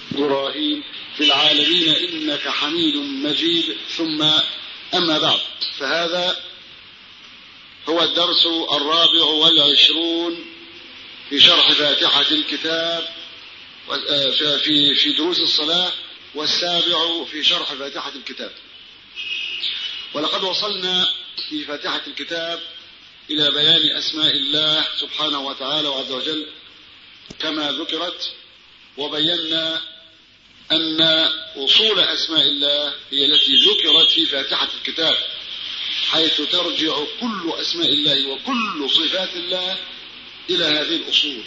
إبراهيم في العالمين إنك حميد مجيد ثم أما بعد فهذا هو الدرس الرابع والعشرون في شرح فاتحة الكتاب في في دروس الصلاة والسابع في شرح فاتحة الكتاب ولقد وصلنا في فاتحة الكتاب إلى بيان أسماء الله سبحانه وتعالى وعز وجل كما ذكرت وبينا أن أصول أسماء الله هي التي ذكرت في فاتحة الكتاب حيث ترجع كل أسماء الله وكل صفات الله إلى هذه الأصول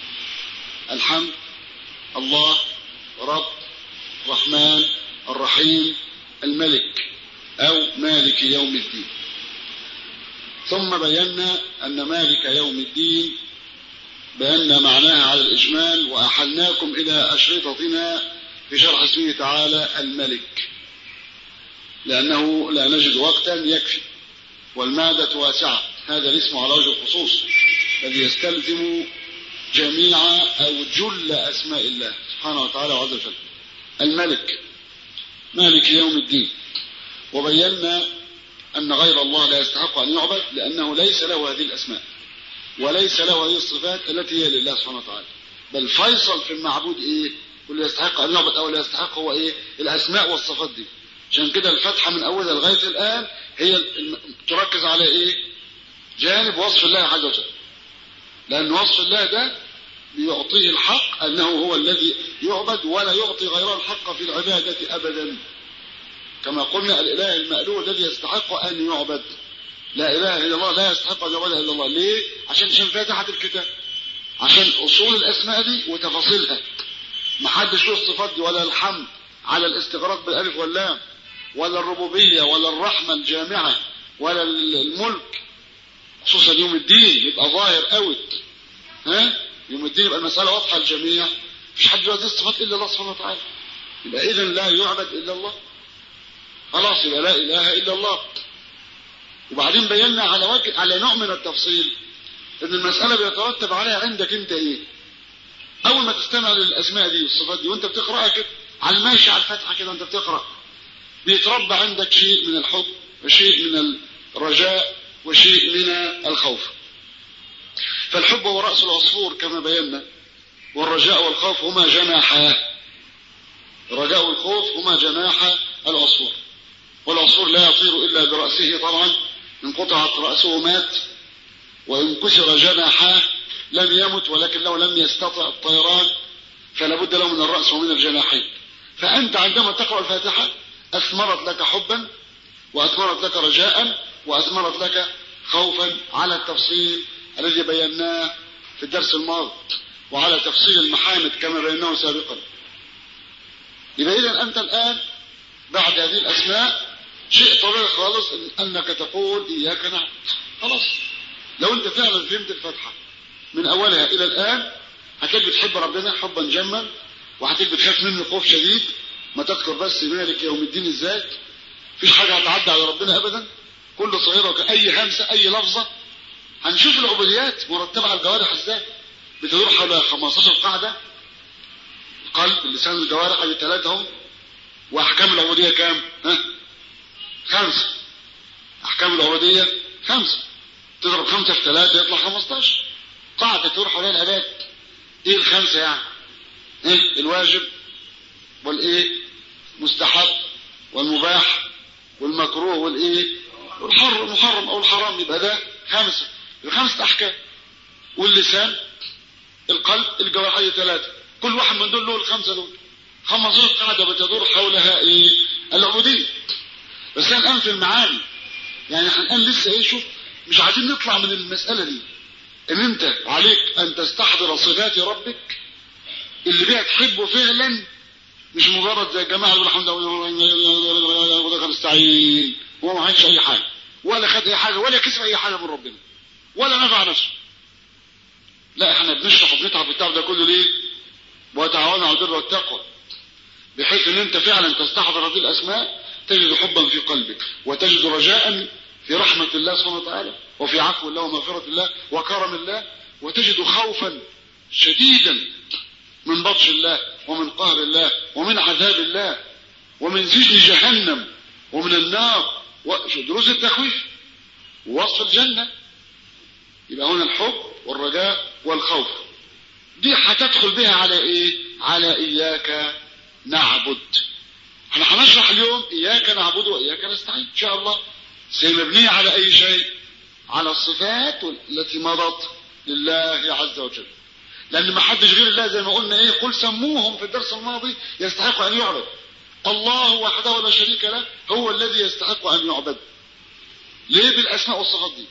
الحمد الله رب الرحمن الرحيم الملك أو مالك يوم الدين ثم بينا أن مالك يوم الدين بينا معناها على الإجمال وأحلناكم إلى أشرطتنا في شرح اسمه تعالى الملك لأنه لا نجد وقتا يكفي والمادة واسعة هذا الاسم على وجه الخصوص الذي يستلزم جميع أو جل أسماء الله سبحانه وتعالى وعز وجل الملك مالك يوم الدين وبينا أن غير الله لا يستحق أن يعبد لأنه ليس له هذه الأسماء وليس له هذه الصفات التي هي لله سبحانه وتعالى بل فيصل في المعبود إيه واللي يستحق أن يعبد أو لا يستحق هو إيه الأسماء والصفات دي عشان كده الفتحة من أولها لغاية الآن هي تركز على إيه جانب وصف الله عز وجل لأن وصف الله ده بيعطيه الحق أنه هو الذي يعبد ولا يعطي غيره الحق في العبادة أبدا كما قلنا الإله المألوه الذي يستحق أن يعبد لا إله إلا الله لا يستحق أن يعبد إلا الله ليه؟ عشان عشان فاتحة الكتاب عشان أصول الأسماء دي وتفاصيلها ما حدش له الصفات دي ولا الحمد على الاستغراق بالألف واللام ولا الربوبية ولا الرحمة الجامعة ولا الملك خصوصا يوم الدين يبقى ظاهر قوي ها يوم الدين يبقى المسألة واضحة للجميع مفيش حد له الصفات إلا الله سبحانه وتعالى يبقى إذا لا يعبد إلا الله خلاص يبقى لا إله إلا الله وبعدين بينا على وجه على نوع من التفصيل ان المسألة بيترتب عليها عندك انت ايه اول ما تستمع للاسماء دي والصفات دي وانت بتقرأها كده على الماشي على الفتحة كده وانت بتقرأ بيتربى عندك شيء من الحب وشيء من الرجاء وشيء من الخوف فالحب هو رأس العصفور كما بينا والرجاء والخوف هما جناحاه الرجاء والخوف هما جناح العصفور والعصفور لا يطير إلا برأسه طبعا إن قطعت رأسه مات وإن كسر جناحاه لم يمت ولكنه لم يستطع الطيران فلا بد له من الرأس ومن الجناحين فأنت عندما تقرأ الفاتحة أثمرت لك حبا وأثمرت لك رجاء وأثمرت لك خوفا على التفصيل الذي بيناه في الدرس الماضي وعلى تفصيل المحامد كما بيناه سابقا يبقى إذا أنت الآن بعد هذه الأسماء شيء طبيعي خالص إن أنك تقول إياك نعبد خلاص لو أنت فعلا فهمت الفتحة من أولها إلى الآن هتلاقيك بتحب ربنا حبا جما وهتلاقيك بتخاف منه خوف شديد ما تذكر بس مالك يوم الدين ازاي مفيش حاجة هتعدي على ربنا أبدا كل صغيرة أي همسة أي لفظة هنشوف العبوديات مرتبة على الجوارح ازاي بتدور حول 15 قاعدة القلب اللسان الجوارح ادي ثلاثة هم واحكام العبودية كام ها خمسة احكام العبودية خمسة تضرب خمسة في ثلاثة يطلع 15 قاعدة تدور حول العباد ايه الخمسة يعني ايه الواجب والايه مستحب والمباح والمكروه والايه والحر المحرم او الحرام يبقى ده خمسة الخمسة احكام واللسان القلب الجوارحية ثلاثة كل واحد من دول له الخمسة دول خمسة قاعدة بتدور حولها ايه العبودية بس الان في المعاني يعني احنا الان لسه ايه شوف مش عايزين نطلع من المسألة دي ان انت عليك ان تستحضر صفات ربك اللي بيها تحبه فعلا مش مجرد زي الجماعة يقول الحمد لله ودخل استعين هو ما عملش اي حاجة ولا خد اي حاجة ولا كسب اي حاجة من ربنا ولا نفع نفسه لا احنا بنشرح وبنتعب التعب ده كله ليه وتعاونوا على البر والتقوى بحيث ان انت فعلا تستحضر هذه الاسماء تجد حبا في قلبك وتجد رجاء في رحمة الله سبحانه وتعالى وفي عفو الله ومغفرة الله وكرم الله وتجد خوفا شديدا من بطش الله ومن قهر الله ومن عذاب الله ومن سجن جهنم ومن النار دروس التخويف ووصف الجنة يبقى هنا الحب والرجاء والخوف دي هتدخل بها على ايه على اياك نعبد احنا هنشرح اليوم اياك نعبد واياك نستعين ان شاء الله زي مبنية على اي شيء على الصفات التي مضت لله عز وجل لان ما حدش غير الله زي ما قلنا ايه قل سموهم في الدرس الماضي يستحق ان يعبد الله وحده لا شريك له هو الذي يستحق ان يعبد ليه بالاسماء والصفات دي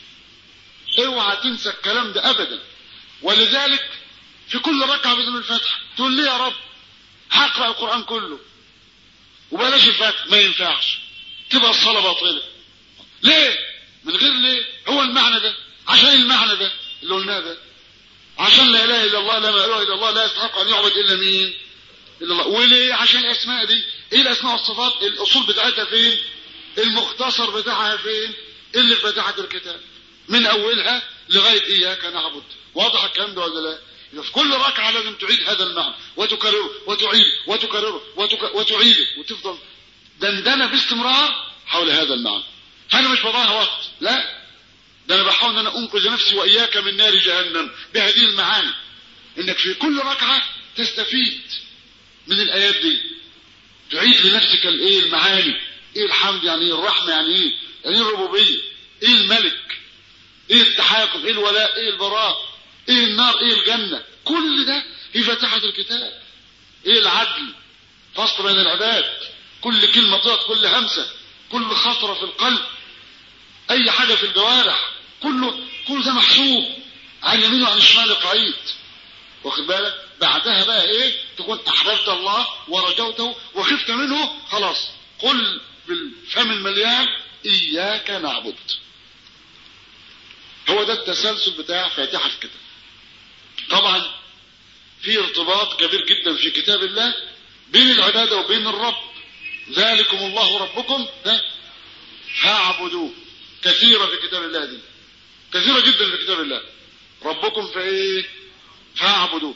اوعى تنسى الكلام ده ابدا ولذلك في كل ركعه باذن الفتح تقول لي يا رب هقرا القران كله وبلاش الفتح ما ينفعش تبقى الصلاه باطله ليه من غير ليه هو المعنى ده عشان المعنى ده اللي قلناه ده عشان لا اله الا الله لا اله الا الله لا يستحق ان يعبد الا مين الا الله وليه عشان الاسماء دي ايه الاسماء والصفات الاصول بتاعتها فين المختصر بتاعها فين اللي في فتحة الكتاب من اولها لغايه اياك نعبد واضح الكلام ده ولا لا يبقى في كل ركعه لازم تعيد هذا المعنى وتكرره وتعيد وتكرره وتك... وتعيده وتفضل دندنه باستمرار حول هذا المعنى فانا مش بضيع وقت لا ده انا بحاول ان انا انقذ نفسي واياك من نار جهنم بهذه المعاني انك في كل ركعه تستفيد من الايات دي تعيد لنفسك الايه المعاني ايه الحمد يعني ايه الرحمه يعني ايه يعني ايه الربوبيه ايه الملك ايه التحاكم ايه الولاء ايه البراء ايه النار ايه الجنه كل ده في فاتحه الكتاب ايه العدل فصل بين العباد كل كلمه طلعت كل همسه كل خطره في القلب اي حاجه في الجوارح كله كل ده محسوب عن يمين وعن الشمال قعيد واخد بالك بعدها بقى ايه تكون احببت الله ورجوته وخفت منه خلاص قل بالفم المليان اياك نعبد هو ده التسلسل بتاع فاتحه الكتاب طبعا في ارتباط كبير جدا في كتاب الله بين العباده وبين الرب ذلكم الله ربكم فاعبدوه كثيرة في كتاب الله دي كثيرة جدا في كتاب الله ربكم فايه فاعبدوه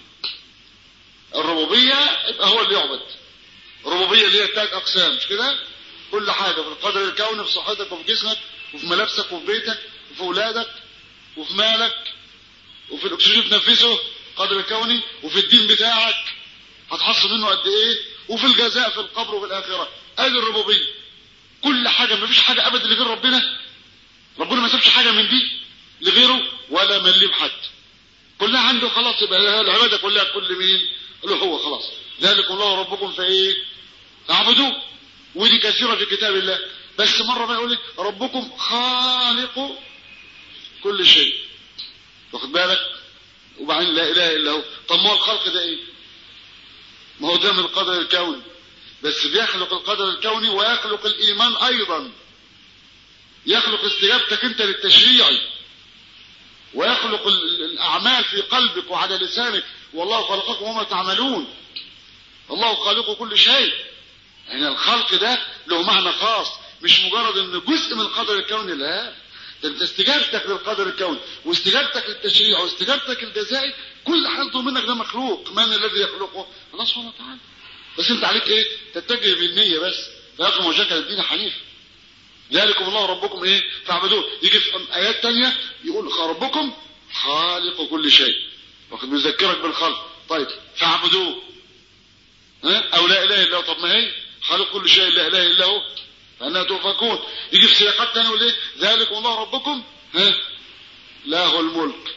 الربوبية يبقى هو اللي يعبد الربوبية اللي هي ثلاث اقسام مش كده كل حاجة في القدر الكوني في صحتك وفي جسمك وفي ملابسك وفي بيتك وفي اولادك وفي مالك وفي الاكسجين تنفسه القدر الكوني وفي الدين بتاعك هتحصل منه قد ايه وفي الجزاء في القبر وفي الاخره ادي الربوبيه كل حاجه ما فيش حاجه ابدا لغير ربنا ربنا ما سابش حاجه من دي لغيره ولا مليم حد كلها عنده خلاص يبقى العباده كلها كل مين له هو خلاص ذلك الله ربكم فايه اعبدوه ودي كثيره في كتاب الله بس مره ما يقول ربكم خالق كل شيء واخد بالك وبعدين لا اله الا هو طب ما هو الخلق ده ايه ما هو ده من القدر الكوني بس بيخلق القدر الكوني ويخلق الايمان ايضا يخلق استجابتك انت للتشريع ويخلق الاعمال في قلبك وعلى لسانك والله خلقكم وما تعملون الله خالق كل شيء يعني الخلق ده له معنى خاص مش مجرد ان جزء من القدر الكوني لا ده انت استجابتك للقدر الكوني واستجابتك للتشريع واستجابتك الجزائي كل حالته منك ده مخلوق من الذي يخلقه الله سبحانه وتعالى بس انت عليك ايه تتجه بالنية بس فيقم وجهك للدين حنيف ذلكم الله ربكم ايه فاعبدوه يجي في ايات تانية يقول ربكم خالق كل شيء واخد بيذكرك بالخلق طيب فاعبدوه ها او لا اله الا هو طب ما هي خالق كل شيء لا اله الا هو فانها تؤفكون يجي في سياقات تانية يقول ايه ذلكم الله ربكم ها له الملك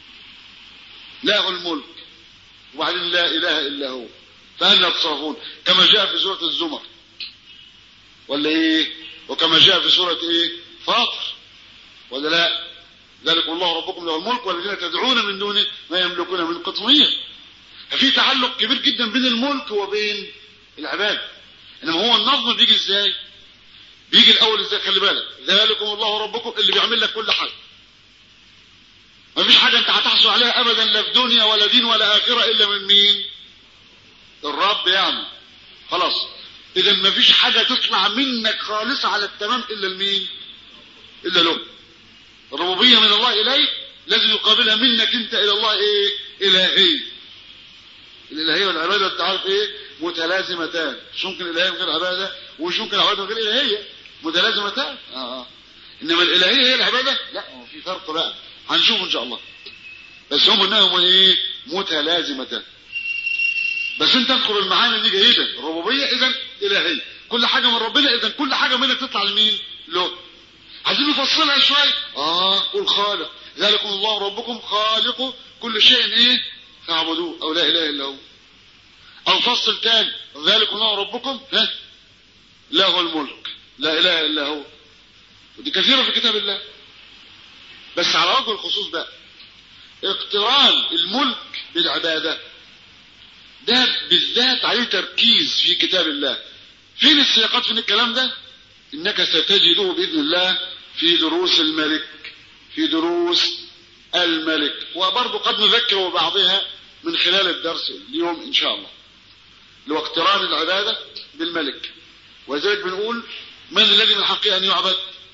له الملك وبعدين لا اله الا هو فأنا تصرفون كما جاء في سورة الزمر ولا ايه وكما جاء في سورة ايه فاطر ولا لا ذلك الله ربكم له الملك والذين تدعون من دونه ما يملكون من قطمير ففي تعلق كبير جدا بين الملك وبين العباد انما هو النظم بيجي ازاي بيجي الاول ازاي خلي بالك ذلكم الله ربكم اللي بيعمل لك كل حاجه ما فيش حاجه انت هتحصل عليها ابدا لا في دنيا ولا دين ولا اخره الا من مين الرب يعني خلاص اذا ما فيش حاجه تطلع منك خالصه على التمام الا المين الا له الربوبيه من الله اليك لازم يقابلها منك انت الى الله ايه الهي الالهيه والعباده انت عارف ايه متلازمتان مش ممكن الالهيه من غير عباده ومش ممكن العباده من غير الالهيه متلازمتان اه اه انما الالهيه هي العباده لا هو في فرق بقى هنشوف ان شاء الله بس هم انهم ايه متلازمتان بس انت اذكر المعاني دي جيدا الربوبيه اذا الهيه كل حاجه من ربنا اذا كل حاجه منك تطلع لمين له عايزين نفصلها شويه اه قول خالق ذلكم الله ربكم خالق كل شيء ايه فاعبدوه او لا اله الا هو او فصل تاني ذلكم الله ربكم ها له الملك لا اله الا هو ودي كثيره في كتاب الله بس على وجه الخصوص بقى اقتران الملك بالعباده ده بالذات عليه تركيز في كتاب الله فين السياقات في الكلام ده انك ستجده باذن الله في دروس الملك في دروس الملك وبرضه قد نذكر بعضها من خلال الدرس اليوم ان شاء الله اللي هو اقتران العباده بالملك ولذلك بنقول من الذي من حقه ان يعبد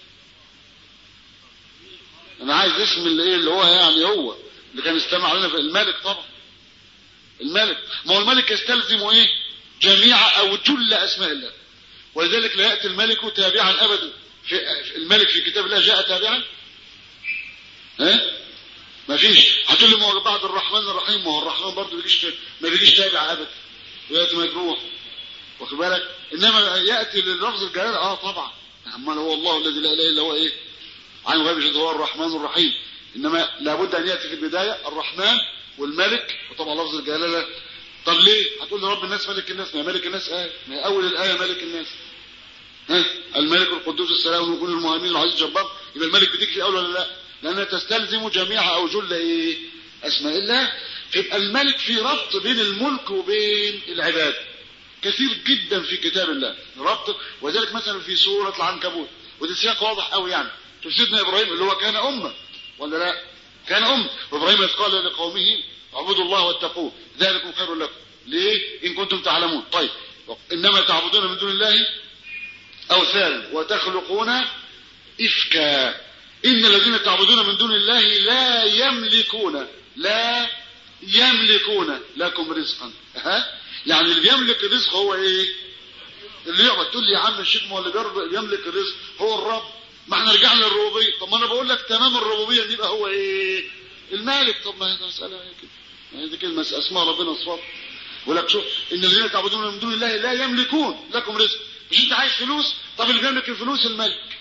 انا عايز اسم اللي ايه اللي هو يعني هو اللي كان استمع لنا في الملك طبعا الملك ما هو الملك يستلزم ايه جميع او جل اسماء الله ولذلك لا ياتي الملك تابعا ابدا في الملك في كتاب الله جاء تابعا ها ما فيش هتقول لي ما هو بعد الرحمن الرحيم ما هو الرحمن برضه بيجيش ما بيجيش تابع ابدا وياتي مجروح واخد بالك انما ياتي للفظ الجلال اه طبعا امال هو الله الذي لا اله الا هو ايه عن غيب هو الرحمن الرحيم انما لابد ان ياتي في البدايه الرحمن والملك وطبعا لفظ الجلاله طب ليه هتقول لي رب الناس ملك الناس ما ملك الناس ايه ما اول الايه ملك الناس ها الملك القدوس السلام المؤمن المهيمن العزيز الجبار يبقى الملك بتكفي اول ولا لا لانها تستلزم جميع او جل ايه اسماء الله يبقى الملك في ربط بين الملك وبين العباد كثير جدا في كتاب الله ربط وذلك مثلا في سوره العنكبوت ودي سياق واضح قوي يعني سيدنا ابراهيم اللي هو كان امه ولا لا كان ام وابراهيم اذ قال لقومه اعبدوا الله واتقوه ذلكم خير لكم ليه ان كنتم تعلمون طيب انما تعبدون من دون الله اوثانا وتخلقون افكا ان الذين تعبدون من دون الله لا يملكون لا يملكون لكم رزقا ها يعني اللي بيملك الرزق هو ايه اللي يقعد تقول لي يا عم الشيخ ما هو اللي بيملك الرزق هو الرب ما احنا رجعنا للربوبيه طب ما انا بقول لك تمام الربوبيه دي يبقى هو ايه المالك طب ما هي مساله هي كده هي دي كلمه اسماء ربنا صفات ولك شوف ان الذين تعبدون من دون الله لا يملكون لكم رزق مش انت عايز فلوس طب اللي بيملك الفلوس الملك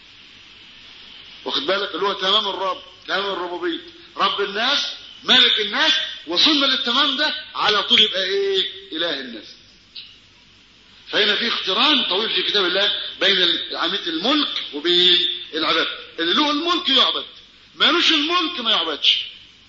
واخد بالك اللي هو تمام الرب تمام الربوبيه رب الناس ملك الناس وصلنا للتمام ده على طول يبقى ايه اله الناس فهنا في اقتران طويل في كتاب الله بين عمليه الملك وبين العباد اللي له الملك يعبد مالوش الملك ما يعبدش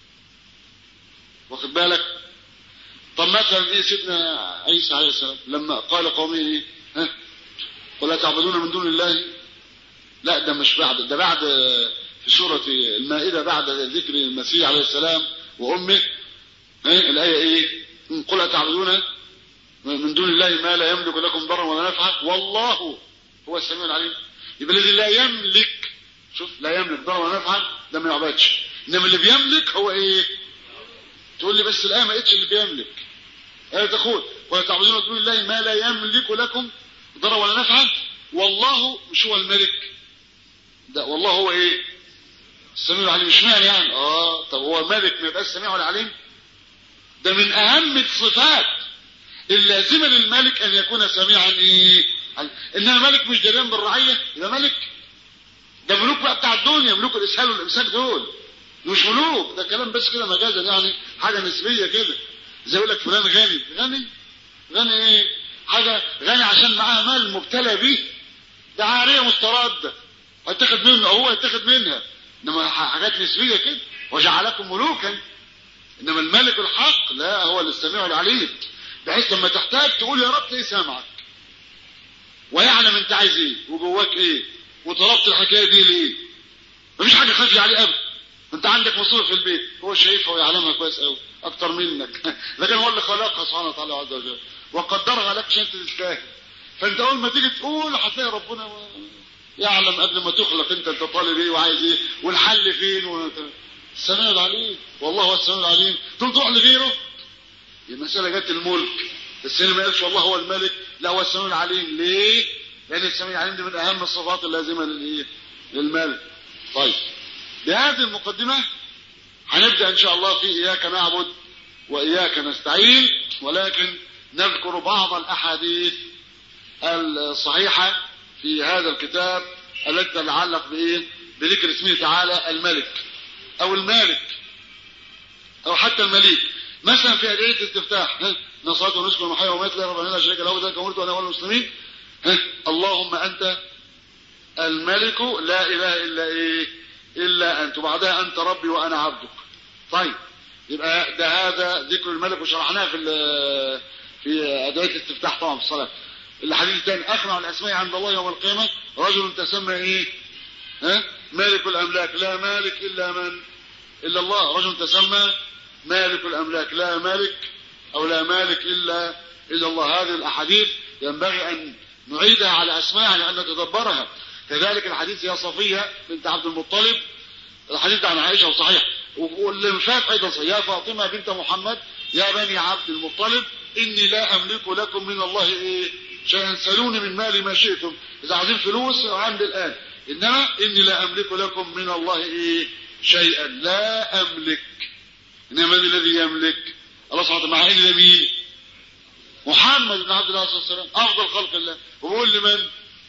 واخد بالك طب مثلا ايه سيدنا عيسى عليه السلام لما قال قومه ايه ها ولا تعبدون من دون الله لا ده مش بعد ده بعد في سورة المائدة بعد ذكر المسيح عليه السلام وأمه ايه الآية ايه قل أتعبدون من دون الله ما لا يملك لكم ضرا ولا نفعا والله هو السميع العليم يبقى الذي لا يملك شوف لا يملك ضرا ولا نفعا ده ما يعبدش انما اللي بيملك هو ايه تقول لي بس الآية ما قالتش اللي بيملك آية تقول ولا تعبدون من دون الله ما لا يملك لكم ضرا ولا نفعا والله مش هو الملك ده والله هو ايه السميع العليم مش معنى يعني اه طب هو الملك ما يبقاش السميع العليم ده من اهم الصفات اللازمه للملك ان يكون سميعا ايه انما ملك مش دريان بالرعيه يبقى ملك ده ملوك بقى بتاع الدنيا ملوك الاسهال والامساك دول مش ملوك ده كلام بس كده مجازا يعني حاجه نسبيه كده زي يقول لك فلان غني غني غني ايه حاجه غني عشان معاه مال مبتلى بيه ده عاريه مسترده هيتاخد منه او هو يتاخد منها انما حاجات نسبيه كده وجعلكم ملوكا انما الملك الحق لا هو السميع العليم بحيث لما تحتاج تقول يا رب ايه سامعك ويعلم انت عايز ايه وجواك ايه وطلبت الحكايه دي ليه مفيش حاجه خافيه عليه ابدا انت عندك مصروف في البيت هو شايفها ويعلمها كويس قوي اكتر منك لكن هو اللي خلقها سبحانه وتعالى عز وجل وقدرها لك عشان انت تستاهل فانت اول ما تيجي تقول هتلاقي ربنا يعلم قبل ما تخلق انت انت طالب ايه وعايز ايه والحل فين و... السميع العليم والله هو السميع العليم تقوم تروح لغيره المسألة جت الملك بس هنا ما قالش والله هو الملك لا هو السميع العليم ليه؟ لأن السميع العليم دي من أهم الصفات اللازمة للإيه؟ للملك طيب بهذه المقدمة هنبدأ إن شاء الله في إياك نعبد وإياك نستعين ولكن نذكر بعض الأحاديث الصحيحة في هذا الكتاب التي تتعلق بإيه؟ بذكر اسمه تعالى الملك أو المالك أو حتى المليك مثلا في أدعية الاستفتاح نصرات ونسك ومحيا ومات لا رب لا شريك له ذلك أمرت وأنا أول المسلمين اللهم أنت الملك لا إله إلا إيه إلا أنت وبعدها أنت ربي وأنا عبدك طيب يبقى ده هذا ذكر الملك وشرحناه في في أدعية الاستفتاح طبعا في الصلاة الحديث الثاني أخنع الأسماء عند الله يوم القيامة رجل تسمى إيه ها مالك الأملاك لا مالك إلا من إلا الله رجل تسمى مالك الأملاك لا مالك أو لا مالك إلا إلا الله هذه الأحاديث ينبغي أن نعيدها على أسماء يعني أن نتدبرها كذلك الحديث يا صفية بنت عبد المطلب الحديث عن عائشة وصحيح واللي فات أيضا صحيح يا فاطمة بنت محمد يا بني عبد المطلب إني لا أملك لكم من الله إيه شيئا سلوني من مالي ما شئتم إذا عايزين فلوس عندي الآن إنما إني لا أملك لكم من الله إيه شيئا لا أملك إنما من الذي يملك الله سبحانه وتعالى مع إن مين محمد بن عبد الله صلى الله عليه وسلم أفضل خلق الله وبقول لمن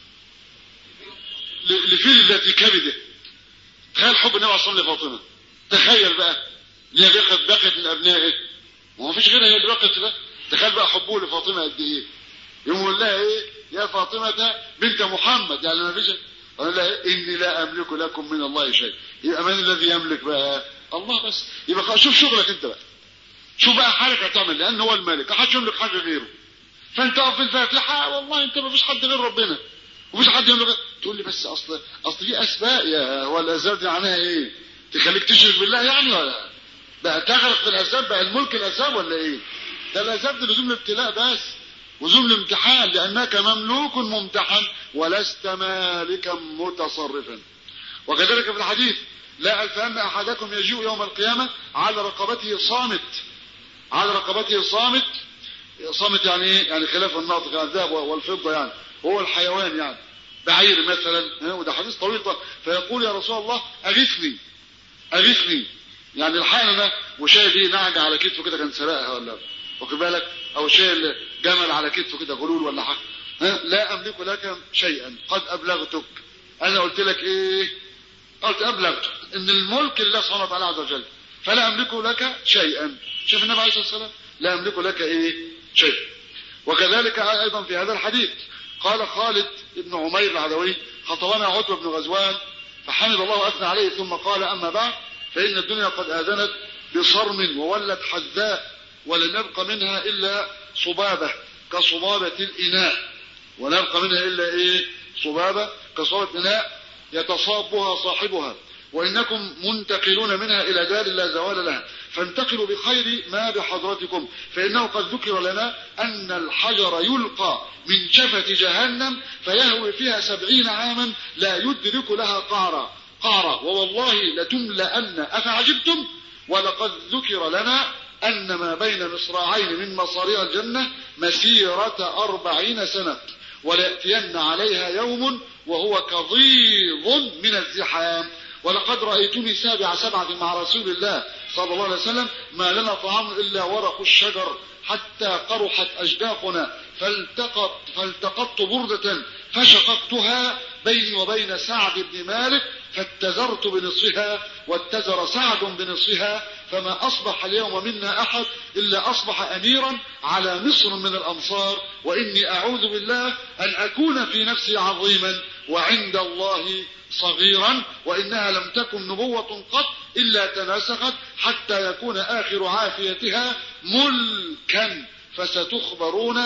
لفيل التي كبده تخيل حب النبي عليه لفاطمة تخيل بقى اللي هي بقت بقت من أبنائه ما هو فيش غيرها هي اللي بقت ده تخيل بقى حبه لفاطمة قد إيه يقول لها إيه يا فاطمة بنت محمد يعني ما فيش قال لها إني لا أملك لكم من الله شيء يبقى من الذي يملك بقى الله بس يبقى شوف شغلك أنت بقى شوف بقى حالك هتعمل لأن هو الملك محدش يملك حاجة غيره فأنت في الفاتحة والله أنت ما فيش حد غير ربنا ومفيش حد يملك تقول لي بس أصل أصل دي أسماء يا هو الأسباب دي معناها إيه؟ تخليك تشرك بالله يعني ولا بقى تغرق في الأسباب بقى الملك الأسباب ولا إيه؟ ده الأسباب دي لزوم الابتلاء بس وزوم الامتحان لأنك مملوك ممتحن ولست مالكا متصرفا وكذلك في الحديث لا ألفان أحدكم يجيء يوم القيامة على رقبته صامت على رقبته صامت صامت يعني ايه؟ يعني خلاف الناطق يعني الذهب والفضة يعني هو الحيوان يعني بعير مثلا وده حديث طويل فيقول يا رسول الله أغثني أغثني يعني الحقيقة أنا وشايل ايه نعجة على كتفه كده كان سرقها ولا واخد بالك أو شايل جمل على كتفه كده غلول ولا حاجة ها لا أملك لك شيئا قد أبلغتك أنا قلت لك إيه قلت أبلغتك إن الملك لله سبحانه وتعالى عز وجل فلا أملك لك شيئا شوف النبي عليه الصلاة والسلام لا أملك لك إيه شيء وكذلك أيضا في هذا الحديث قال خالد بن عمير العدوي خطبنا عتبة بن غزوان فحمد الله وأثنى عليه ثم قال أما بعد فإن الدنيا قد آذنت بصرم وولت حذاء ولم يبق منها إلا صبابة كصبابة الإناء ولم يبق منها إلا إيه صبابة كصبابة الإناء يتصابها صاحبها وإنكم منتقلون منها إلى دار لا زوال لها فانتقلوا بخير ما بحضرتكم فإنه قد ذكر لنا أن الحجر يلقى من شفة جهنم فيهوي فيها سبعين عاما لا يدرك لها قعرا قعرا ووالله لتملأن أفعجبتم ولقد ذكر لنا أن ما بين مصراعين من مصاريع الجنة مسيرة أربعين سنة وليأتين عليها يوم وهو كضيض من الزحام ولقد رأيتني سابع سبعة مع رسول الله صلى الله عليه وسلم ما لنا طعام إلا ورق الشجر حتى قرحت أجداقنا فالتقط فالتقطت بردة فشققتها بيني وبين سعد بن مالك فاتزرت بنصفها واتزر سعد بنصفها فما أصبح اليوم منا أحد إلا أصبح أميرا على مصر من الأمصار وإني أعوذ بالله أن أكون في نفسي عظيما وعند الله صغيرا وإنها لم تكن نبوة قط إلا تناسخت حتى يكون آخر عافيتها ملكا فستخبرون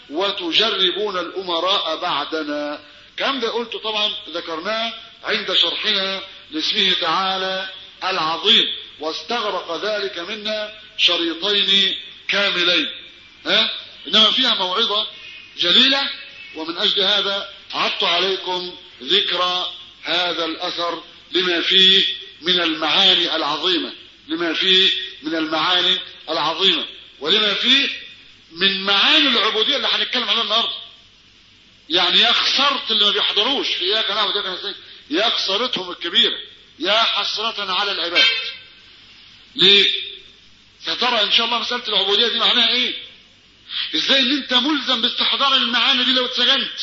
وتجربون الأمراء بعدنا كم ده قلت طبعا ذكرناه عند شرحنا لاسمه تعالى العظيم واستغرق ذلك منا شريطين كاملين ها إنما فيها موعظة جليلة ومن أجل هذا عدت عليكم ذكرى هذا الأثر لما فيه من المعاني العظيمة لما فيه من المعاني العظيمة ولما فيه من معاني العبودية اللي هنتكلم عنها النهارده يعني يا خسرت اللي ما بيحضروش في اياك نعبد واياك نستعين يا خسارتهم الكبيرة يا حسرة على العباد ليه سترى ان شاء الله مسألة العبودية دي معناها ايه ازاي ان انت ملزم باستحضار المعاني دي لو اتسجنت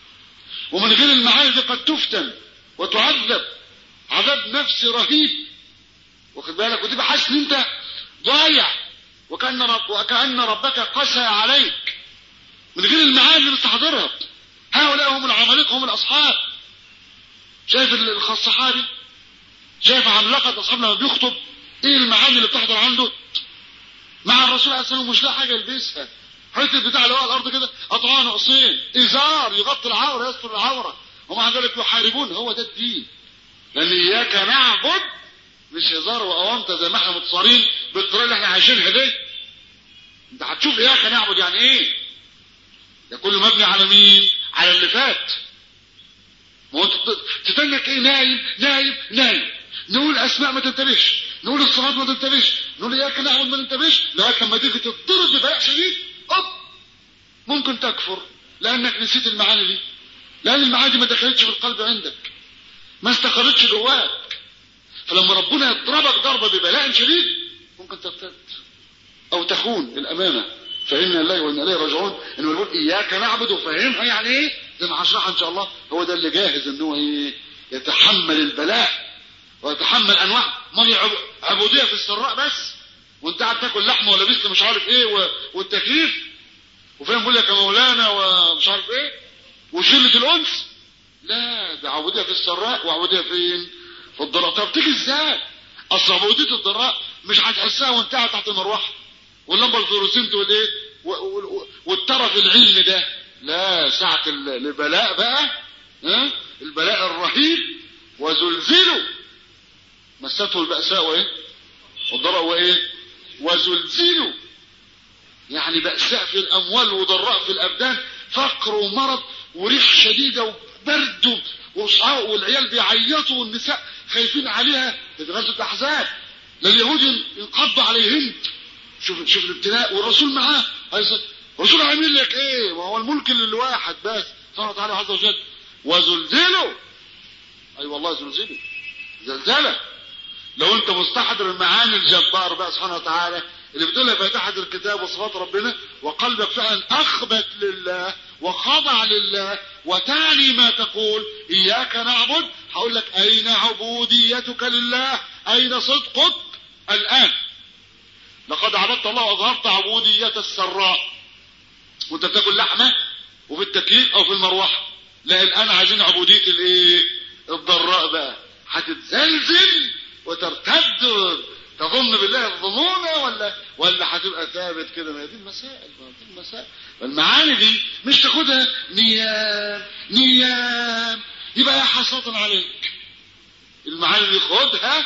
ومن غير المعاني دي قد تفتن وتعذب عذاب نفسي رهيب واخد بالك وتبقى حاسس ان انت ضايع وكأن رب وكأن ربك قسى عليك من غير المعاني اللي مستحضرها هؤلاء هم العمالقة هم الأصحاب شايف الصحابي شايف عملاقة أصحاب لما بيخطب إيه المعاني اللي بتحضر عنده مع الرسول عليه السلام مش لاقي حاجة يلبسها حته بتاع اللي هو الارض كده قطعان نقصين ازار يغطي العوره يستر العوره ومع ذلك يحاربون هو ده الدين لان اياك نعبد مش هزار واونطه زي ما احنا متصارين بالطريقه اللي احنا عايشينها دي انت هتشوف اياك نعبد يعني ايه ده كله مبني على مين على اللي فات ما هو انت تتنك ايه نايم نايم نايم نقول اسماء ما تنتبهش نقول الصلاه ما تنتبهش نقول اياك نعبد ما تنتبهش لغايه لما تيجي تضطرب ببلاء شديد أب ممكن تكفر لانك نسيت المعاني دي لان المعاني دي ما دخلتش في القلب عندك ما استقرتش جواك فلما ربنا يضربك ضربه ببلاء شديد ممكن ترتد او تخون الامانه فإنا الله وإنا إليه راجعون إنه يقول إياك نعبد وفهمها يعني إيه؟ زي ما هشرحها إن شاء الله هو ده اللي جاهز إن هو إيه؟ يتحمل البلاء ويتحمل أنواع ما عبودية في السراء بس وأنت قاعد تاكل لحمة ولا بيست مش عارف إيه و... والتكييف وفاهم بيقول لك يا مولانا ومش عارف إيه وشلة الأنس لا ده عبودية في السراء وعبودية فين؟ في الضراء طب تيجي إزاي؟ أصل عبودية الضراء مش هتحسها وأنت قاعد تحت المروحة واللمبه الفلوسنت والايه والطرف العلمي ده لا ساعة البلاء بقى ها البلاء الرهيب وزلزلوا مسته البأساء وايه والضراء وايه وزلزلوا يعني بأساء في الأموال وضراء في الأبدان فقر ومرض وريح شديدة وبرد وصعاء والعيال بيعيطوا والنساء خايفين عليها في غزوة الأحزاب لليهود ينقض عليهن شوف شوف الابتلاء والرسول معاه الرسول عامل لك ايه ما هو الملك للواحد بس سبحانه وتعالى عز وجل وزلزلوا اي أيوة والله زلزلوا زلزلة لو انت مستحضر المعاني الجبار بقى سبحانه وتعالى اللي بتقولها فاتحة الكتاب وصفات ربنا وقلبك فعلا اخبت لله وخضع لله وتعني ما تقول اياك نعبد هقول لك اين عبوديتك لله اين صدقك الان لقد عبدت الله واظهرت عبودية السراء وانت بتاكل لحمة وفي التكييف او في المروحة لا الان عايزين عبودية الايه الضراء بقى هتتزلزل وترتد تظن بالله الظنون ولا ولا هتبقى ثابت كده ما دي المسائل ما دي المسائل المعاني دي مش تاخدها نيام نيام يبقى يا حسرة عليك المعاني دي خدها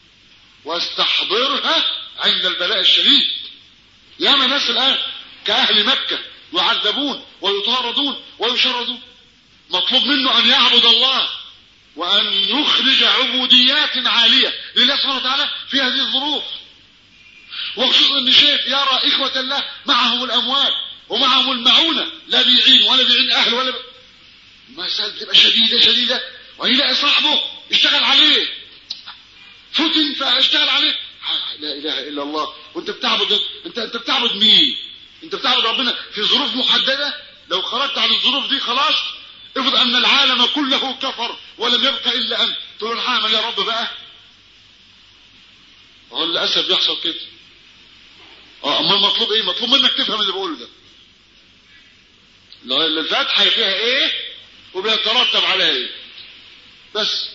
واستحضرها عند البلاء الشديد ياما ناس الآن كأهل مكة يعذبون ويطاردون ويشردون مطلوب منه أن يعبد الله وأن يخرج عبوديات عالية لله سبحانه وتعالى في هذه الظروف وخصوصا ان شايف يرى إخوة الله معهم الأموال ومعهم المعونة لا بيعين ولا بيعين أهل ولا ب... المسألة تبقى شديدة شديدة ويلاقي صاحبه اشتغل عليه فتن فاشتغل عليه لا اله الا الله وانت بتعبد انت انت بتعبد مين انت بتعبد ربنا في ظروف محدده لو خرجت عن الظروف دي خلاص افرض ان العالم كله كفر ولم يبقى الا انت تقول هعمل يا رب بقى هو للاسف بيحصل كده اه اما المطلوب ايه مطلوب منك تفهم اللي بقوله ده الفتحه فيها ايه وبيترتب عليها ايه بس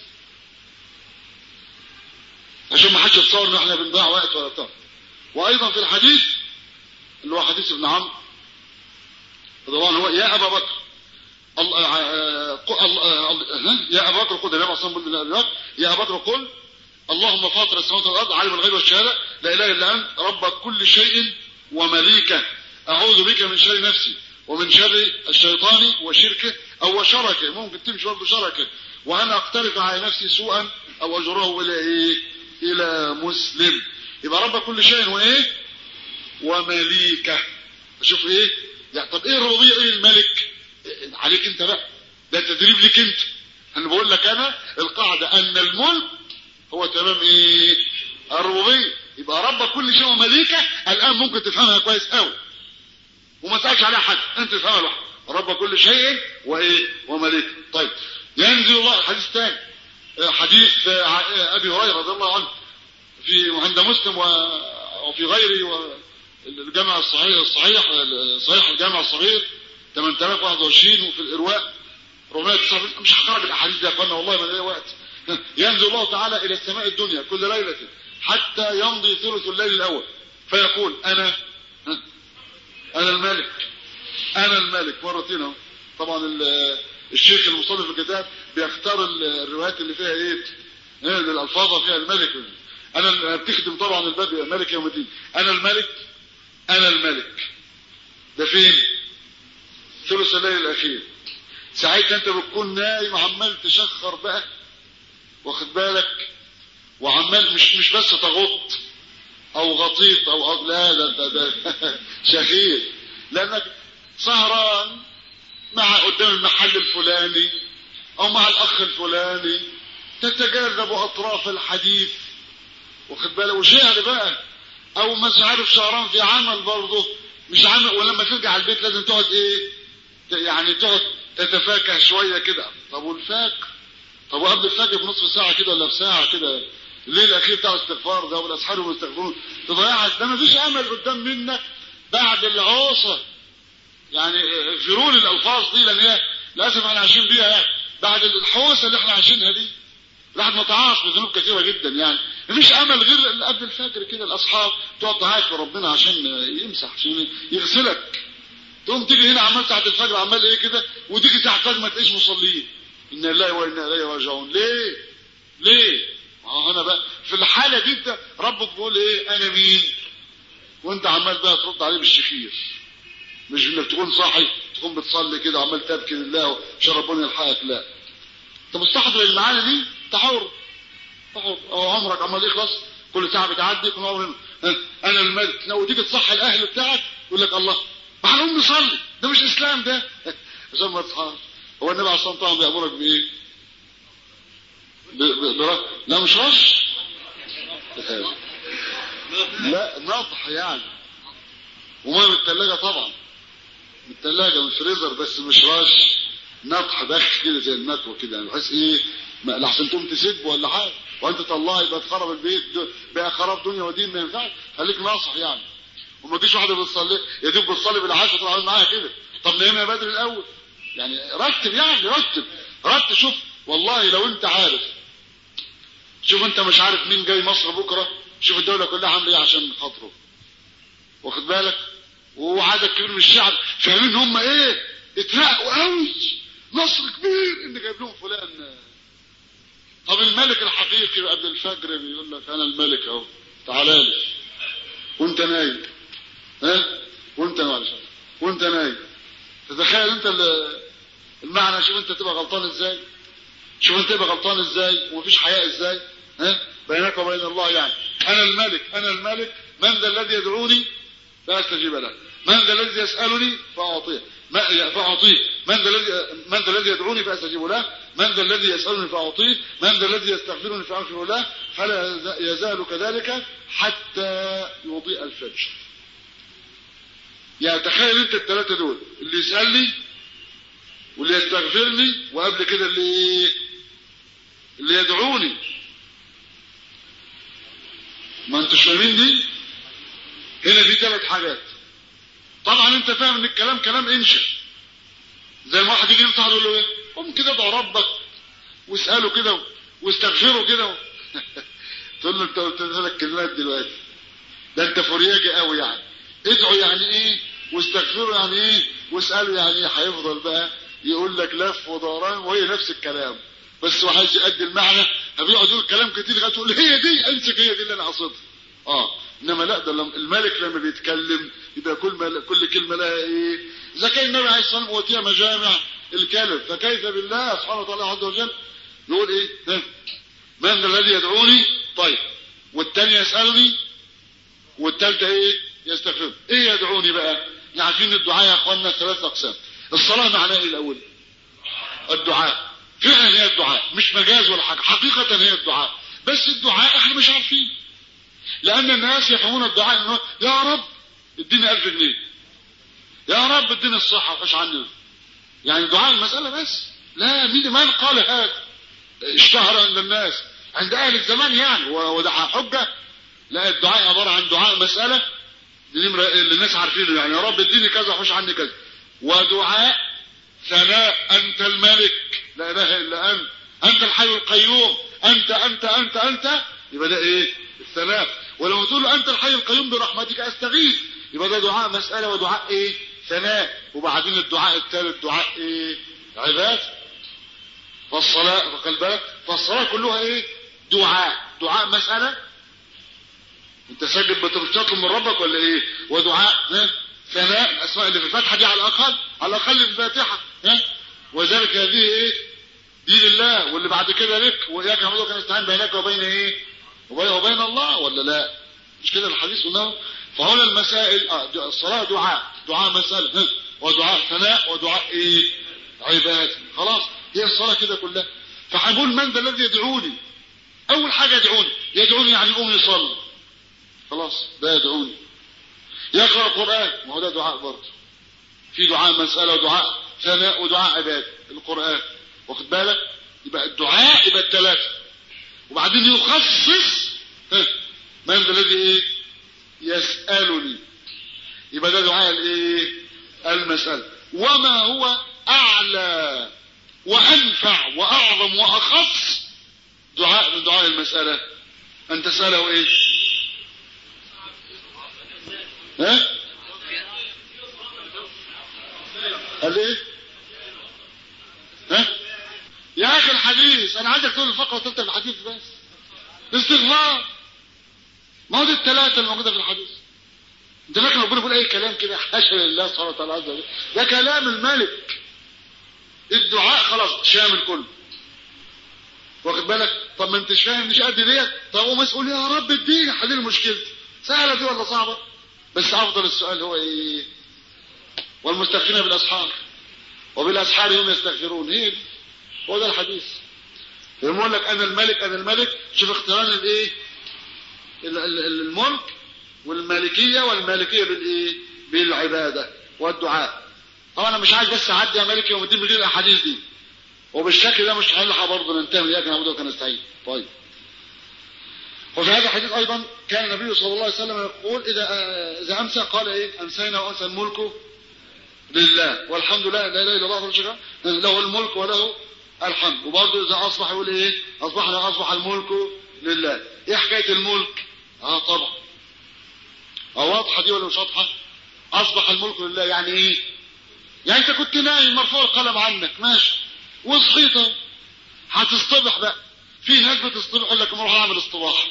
عشان ما حدش يتصور ان احنا بنضيع وقت ولا بتاع وايضا في الحديث اللي هو حديث ابن عمرو طبعا هو يا ابا بكر الله يا ابا بكر قل النبي صلى الله عليه وسلم يا ابا بكر قل اللهم فاطر السماوات والارض عالم الغيب والشهاده لا اله الا انت رب كل شيء ومليكه اعوذ بك من شر نفسي ومن شر الشيطان وشركه او وشركه ممكن تمشي برضه شركه وانا اقترف على نفسي سوءا او اجره الى ايه الى مسلم يبقى رب كل شيء وايه ومليكة شوف ايه يعني طب ايه الربوبية ايه الملك إيه عليك انت بقى ده تدريب لك انت انا بقول لك انا القاعدة ان الملك هو تمام ايه الربوبية يبقى رب كل شيء ومليكة الان ممكن تفهمها كويس قوي وما تسالش عليها حد انت تفهمها لوحدك رب كل شيء وايه ومليكة طيب ينزل الله حديث ثاني حديث ابي هريره رضي الله عنه في عند مسلم وفي غيره الجامع الصحيح الصحيح صحيح الجامع الصغير 8021 وفي الارواء 499 مش هخرج الاحاديث دي يا اخوانا والله ما ليا وقت ينزل الله تعالى الى السماء الدنيا كل ليله حتى يمضي ثلث الليل الاول فيقول انا انا الملك انا الملك مرتين اهو طبعا الشيخ المصنف الكتاب بيختار الروايات اللي فيها ايه ايه الالفاظ فيها الملك انا بتخدم طبعا الباب ملك يوم الدين انا الملك انا الملك ده فين ثلث الليل الاخير ساعتها انت بتكون نايم عمال تشخر بقى واخد بالك وعمال مش مش بس تغط او غطيط او أو لا ده ده, ده شخير لانك سهران مع قدام المحل الفلاني او مع الاخ الفلاني تتجاذب اطراف الحديث واخد بالك وشعر بقى او مش عارف شهران في عمل برضه مش عمل ولما ترجع البيت لازم تقعد ايه يعني تقعد تتفاكه شويه كده طب والفجر طب وقبل الفجر بنصف ساعه كده ولا بساعه كده الليل الاخير بتاع الاستغفار ده والاسحار والمستغفرون تضيعها ده مفيش امل قدام منك بعد العوصه يعني اغفروا لي الالفاظ دي لان هي للاسف احنا عايشين بيها يعني بعد الحوسه اللي احنا عايشينها دي الواحد متعاص بذنوب كثيره جدا يعني مفيش امل غير قبل الفجر كده الاصحاب تقعد تعيط لربنا عشان يمسح عشان يغسلك تقوم تيجي هنا عمال ساعه الفجر عمال ايه كده وتيجي ساعه الفجر ما تلاقيش مصلين انا لله وانا اليه راجعون ليه ليه ما هو هنا بقى في الحاله دي انت ربك بيقول ايه انا مين وانت عمال بقى ترد عليه بالشخير مش انك تكون صاحي تكون بتصلي كده عمال تبكي لله عشان ربنا يلحقك لا انت مستحضر المعاني دي تحور تحور او عمرك عمال يخلص كل ساعه بتعدي كل عمر انا الملك لو تيجي تصحي الاهل بتاعك يقول لك الله ما هنقوم نصلي ده مش اسلام ده عشان ما تصحاش هو النبي عليه الصلاه والسلام بيامرك بايه؟ ب... ب... ب... لا مش رش لا نطح يعني وما من الثلاجه طبعا من الثلاجه من الفريزر بس مش رش نطح بخ كده زي المكوى كده يعني بحيث ايه لحسن تقوم تسب ولا حاجه وانت طلع يبقى تخرب البيت بقى خراب دنيا ودين ما ينفعش خليك ناصح يعني وما تجيش واحده بتصلي يا دوب بتصلي بالعشاء تروح معاها كده طب نايمها بدري الاول يعني رتب يعني رتب رتب شوف والله لو انت عارف شوف انت مش عارف مين جاي مصر بكره شوف الدوله كلها عامله ايه عشان خاطره واخد بالك وعدد كبير من الشعب فاهمين هم ايه اترقوا قوي نصر كبير ان جايب لهم فلان طب الملك الحقيقي قبل الفجر بيقول لك انا الملك اهو تعالى لي وانت نايم ها وانت معلش وانت نايم تتخيل انت المعنى شوف انت تبقى غلطان ازاي شوف انت تبقى غلطان ازاي ومفيش حياء ازاي ها بينك وبين الله يعني انا الملك انا الملك من ذا الذي يدعوني فاستجيب له من ذا الذي يسالني فاعطيه فاعطيه من ذا الذي من ذا الذي يدعوني فاستجيب له من ذا الذي يسالني فاعطيه من ذا الذي يستغفرني فاغفر له فلا يزال كذلك حتى يضيء الفجر يعني تخيل انت الثلاثه دول اللي يسالني واللي يستغفرني وقبل كده اللي اللي يدعوني ما انتوا فاهمين دي هنا في ثلاث حاجات طبعا انت فاهم ان الكلام كلام انشا زي ما واحد يجي ينصح يقول له ايه قوم كده ادعو ربك واساله كده واستغفره كده تقول له انت قلت لك كلمات دلوقتي ده انت فرياجي قوي يعني ادعو يعني ايه واستغفره يعني ايه واساله يعني ايه هيفضل بقى يقول لك لف ودوران وهي نفس الكلام بس واحد يؤدي المعنى بيقعد يقول كلام كتير لغايه تقول هي دي امسك هي دي اللي انا قصدها اه انما لا ده الملك لما بيتكلم يبقى كل مل... كل كلمه لها ايه اذا كان النبي عليه الصلاه والسلام اوتي مجامع الكلم فكيف بالله سبحانه وتعالى عز وجل يقول ايه ده من الذي يدعوني طيب والثاني يسالني والثالثه ايه يستغفرون ايه يدعوني بقى عارفين الدعاء يا اخواننا ثلاث اقسام الصلاه معناها ايه الاول الدعاء فعلا هي الدعاء مش مجاز ولا حاجه حقيقه هي الدعاء بس الدعاء احنا مش عارفين لان الناس يفهمون الدعاء انه يا رب اديني 1000 جنيه يا رب اديني الصحه وحش عني يعني دعاء المساله بس لا مين من قال هذا اشتهر عند الناس عند اهل الزمان يعني ودعا حجه لا الدعاء عباره عن دعاء مساله اللي الناس عارفينه يعني يا رب اديني كذا وحش عني كذا ودعاء ثناء انت الملك لا اله الا انت انت الحي القيوم انت انت انت انت يبقى ده ايه الثناء ولما تقول له انت الحي القيوم برحمتك استغيث يبقى ده دعاء مساله ودعاء ايه ثناء وبعدين الدعاء الثالث دعاء ايه عباد فالصلاه فخلي بالك فالصلاه كلها ايه دعاء دعاء مساله انت ساجد بتطلب من ربك ولا ايه ودعاء ها ثناء الاسماء اللي في الفاتحه دي على الاقل على الاقل في الفاتحه ها وذلك هذه ايه دين الله واللي بعد كده لك واياك نعبد كان نستعين بينك وبين ايه وبين, وبين الله ولا لا مش كده الحديث قلناه فهنا المسائل آه الصلاه دعاء دعاء مساله ها ودعاء ثناء ودعاء ايه عباد خلاص هي الصلاه كده كلها فهنقول من ذا الذي يدعوني اول حاجه يدعوني يدعوني يعني يقوم يصلي خلاص ده يدعوني يقرا القران ما هو ده دعاء برضه في دعاء مساله ودعاء ثناء ودعاء عباد القران واخد بالك يبقى الدعاء يبقى الثلاثه وبعدين يخصص من ذا الذي ايه يسالني يبقى ده دعاء الايه المساله وما هو اعلى وانفع واعظم واخص دعاء من دعاء المساله ان تساله ايه ها قال ايه ها يا اخي الحديث انا عايزك تقول الفقره الثالثه في الحديث بس استغفار ما هو دي الثلاثه الموجوده في الحديث انت فاكر ربنا بيقول اي كلام كده حاشا لله سبحانه وتعالى عز وجل ده كلام الملك الدعاء خلاص شامل كله واخد بالك طب ما انتش فاهم مش قد ديت طب قوم اسال يا رب اديني حل مشكلتي سهله دي ولا صعبه بس افضل السؤال هو ايه والمستغفرين بالاسحار وبالاسحار هم يستغفرون هي دي هو ده الحديث يقول لك انا الملك انا الملك شوف اقتران الايه الملك والمالكيه والمالكيه بالايه بالعباده والدعاء طبعا انا مش عايز بس اعدي يا مالك يوم الدين من غير الاحاديث دي وبالشكل ده مش هنلحق برضه ننتهي من اياك نعبد وكان نستعين طيب وفي هذا الحديث ايضا كان النبي صلى الله عليه وسلم يقول اذا اذا امسى قال ايه امسينا وامسى الملك لله والحمد لله لا اله الا الله ولا له الملك وله الحمد وبرضه اذا اصبح يقول ايه اصبحنا اصبح الملك لله ايه حكايه الملك اه طبعا اه واضحه دي ولا مش واضحه اصبح الملك لله يعني ايه يعني انت كنت نايم مرفوع القلم عنك ماشي وصحيت هتصطبح بقى في ناس بتصطبح يقول لك اروح اعمل اصطباح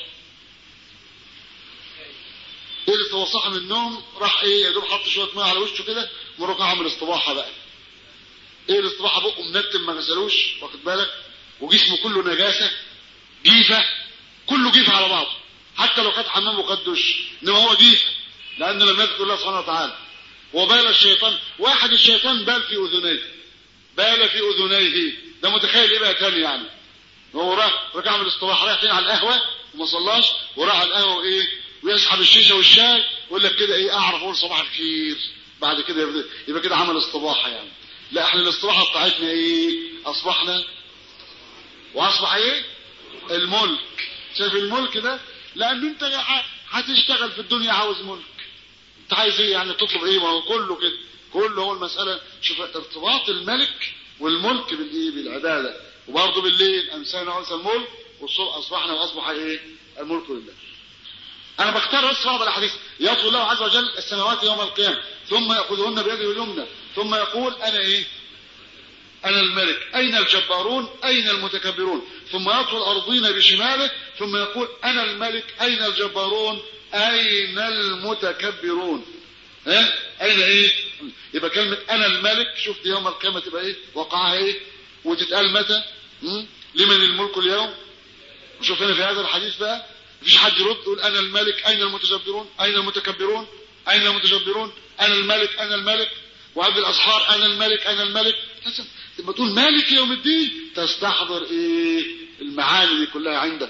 ايه اللي هو صاحي من النوم راح ايه يا دوب حط شويه ميه على وشه كده وراح اعمل اصطباحه بقى ايه الاصطباحه بقه منتم ما غسلوش واخد بالك وجسمه كله نجاسه جيفه كله جيفه على بعضه حتى لو خد حمام وخد دش انما هو جيفه لان لم يذكر الله سبحانه وتعالى وبال الشيطان واحد الشيطان بال في اذنيه بال في اذنيه ده متخيل ايه بقى تاني يعني هو راح راح يعمل اصطباح رايح فين على القهوه وما صلاش وراح على القهوه وايه ويسحب الشيشه والشاي ويقول لك كده ايه اعرف اقول صباح الخير بعد كده يبقى, يبقى كده عمل اصطباحه يعني لا احنا الاصطباحه بتاعتنا ايه اصبحنا واصبح ايه الملك شايف الملك ده لان انت هتشتغل في الدنيا عاوز ملك انت عايز ايه يعني تطلب ايه ما هو كله كده كله هو المساله شوف ارتباط الملك والملك بالايه بالعباده وبرضه بالليل امسينا وانسى الملك والصبح اصبحنا واصبح ايه الملك لله انا بختار بس بعض الاحاديث يطوي الله عز وجل السماوات يوم القيامه ثم ياخذهن بيده اليمنى ثم يقول انا ايه انا الملك اين الجبارون اين المتكبرون ثم يطوي الارضين بشماله ثم يقول انا الملك اين الجبارون اين المتكبرون ها اين ايه يبقى كلمه انا الملك شفت يوم القيامه تبقى ايه وقعها ايه وتتقال متى لمن الملك اليوم وشوف هنا في هذا الحديث بقى مفيش حد يرد يقول انا الملك اين المتجبرون اين المتكبرون أين المتجبرون أنا الملك أنا الملك وعبد الأسحار أنا الملك أنا الملك لما تقول مالك يوم الدين تستحضر إيه المعاني دي كلها عندك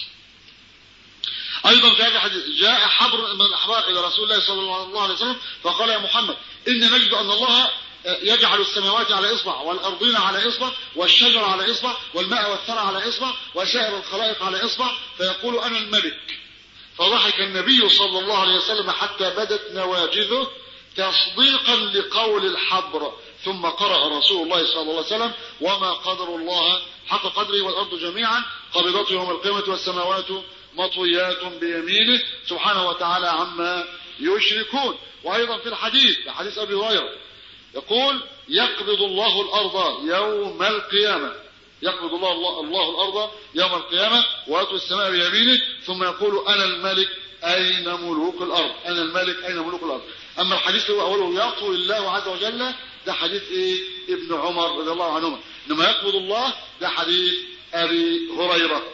أيضا في هذا الحديث جاء حبر من الأحبار إلى رسول الله صلى الله عليه وسلم فقال يا محمد إن نجد أن الله يجعل السماوات على إصبع والأرضين على إصبع والشجر على إصبع والماء والثرى على إصبع وسائر الخلائق على إصبع فيقول أنا الملك فضحك النبي صلى الله عليه وسلم حتى بدت نواجذه تصديقا لقول الحبر ثم قرأ رسول الله صلى الله عليه وسلم وما قدر الله حق قدره والأرض جميعا قبضته يوم القيامة والسماوات مطويات بيمينه سبحانه وتعالى عما يشركون وأيضا في الحديث حديث أبي هريرة يقول يقبض الله الأرض يوم القيامة يقبض الله, الله, الله الأرض يوم القيامة ويطوي السماء بيمينه ثم يقول أنا الملك أين ملوك الأرض أنا الملك أين ملوك الأرض أما الحديث هو أوله يطوي الله عز وجل ده حديث إيه ابن عمر رضي الله عنهما إنما يقبض الله ده حديث أبي هريرة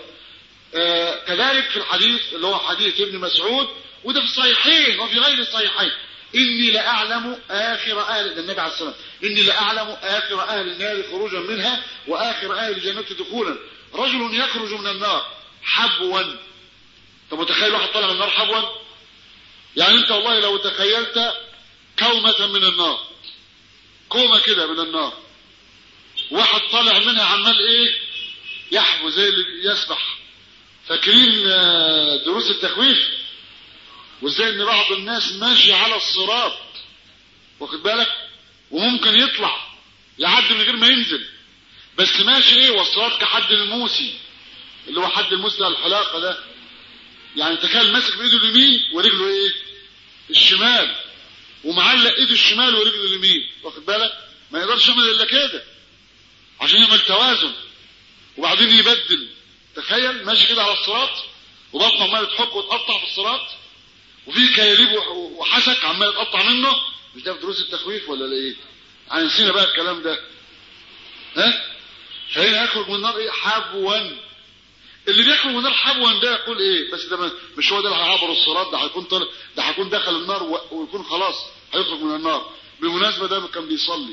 آه كذلك في الحديث اللي هو حديث ابن مسعود وده في الصحيحين وفي غير الصحيحين إني لأعلم آخر أهل ده النبي عليه السلام إني لأعلم آخر أهل النار خروجا منها وآخر أهل الجنة دخولا رجل يخرج من النار حبوا طب متخيل واحد طالع من النار حبوا يعني انت والله لو تخيلت كومة من النار كومة كده من النار واحد طالع منها عمال ايه يحبو زي اللي يسبح فاكرين دروس التخويف وازاي ان بعض الناس ماشي على الصراط واخد بالك وممكن يطلع يعدي من غير ما ينزل بس ماشي ايه والصراط كحد الموسي اللي هو حد الموسي الحلاقه ده يعني تخيل ماسك بايده اليمين ورجله ايه الشمال ومعلق ايده الشمال ورجله اليمين واخد بالك ما يقدرش يعمل الا كده عشان يعمل توازن وبعدين يبدل تخيل ماشي كده على الصراط وبطنه عمال تحك وتقطع في الصراط وفي كياليب وحسك عمال يتقطع منه مش ده في دروس التخويف ولا ايه؟ يعني نسينا بقى الكلام ده ها؟ فهنا يخرج من النار ايه؟ حبوا اللي بيخرج من النار حبوا ده يقول ايه؟ بس ده مش هو ده اللي هيعبر الصراط ده هيكون طلع ده هيكون دخل النار ويكون خلاص هيخرج من النار بالمناسبه ده كان بيصلي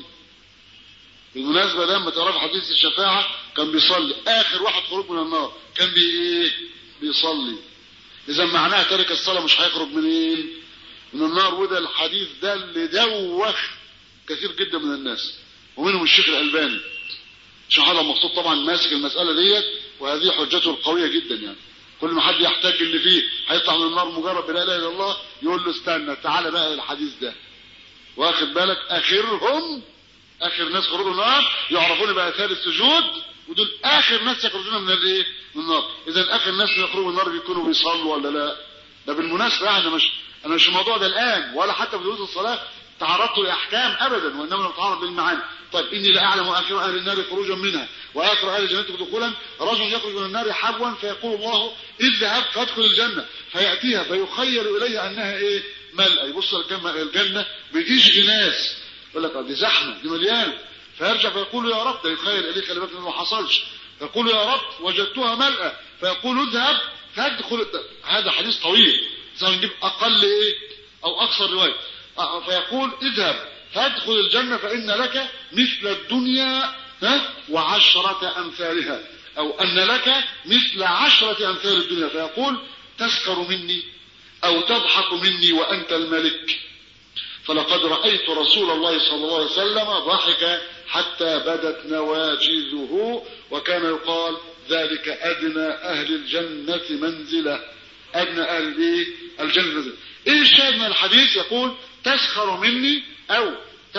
بالمناسبه ده لما تعرف حديث الشفاعه كان بيصلي اخر واحد خروج من النار كان بي ايه؟ بيصلي اذا معناها تارك الصلاه مش هيخرج منين من النار وده الحديث ده اللي دوخ كثير جدا من الناس ومنهم الشيخ الالباني عشان هذا مقصود طبعا ماسك المساله ديت وهذه حجته القويه جدا يعني كل ما حد يحتاج اللي فيه هيطلع من النار مجرد بلا اله الا الله يقول له استنى تعالى بقى الحديث ده واخد بالك اخرهم اخر ناس خرجوا النار يعرفون باثار السجود ودول اخر ناس يخرجون من الايه من النار اذا اخر ناس يخرجوا من النار بيكونوا بيصلوا ولا لا ده بالمناسبه يعني مش انا مش الموضوع ده الان ولا حتى في دروس الصلاه تعرضت لاحكام ابدا وانما نتعرض للمعاني طيب اني لاعلم اخر اهل النار خروجا منها واخر اهل الجنه دخولا رجل يخرج من النار حبوا فيقول الله اذهب فادخل الجنه فياتيها فيخيل اليه انها ايه ملأ يبص الجنه الجنه بيجيش ناس يقول لك دي زحمه دي مليانه فيرجع فيقول يا رب ده يخيل اليه خلي بالك ما حصلش يقول يا رب وجدتها ملأ فيقول اذهب فادخل هذا حديث طويل نجيب اقل ايه او اقصر روايه فيقول اذهب فادخل الجنة فإن لك مثل الدنيا ها وعشرة أمثالها أو أن لك مثل عشرة أمثال الدنيا فيقول تسكر مني أو تضحك مني وأنت الملك فلقد رأيت رسول الله صلى الله عليه وسلم ضحك حتى بدت نواجذه وكان يقال ذلك أدنى أهل الجنة منزلة أدنى أهل إيه؟ الجنة منزلة إيه الشاهد من الحديث يقول تسخر مني أو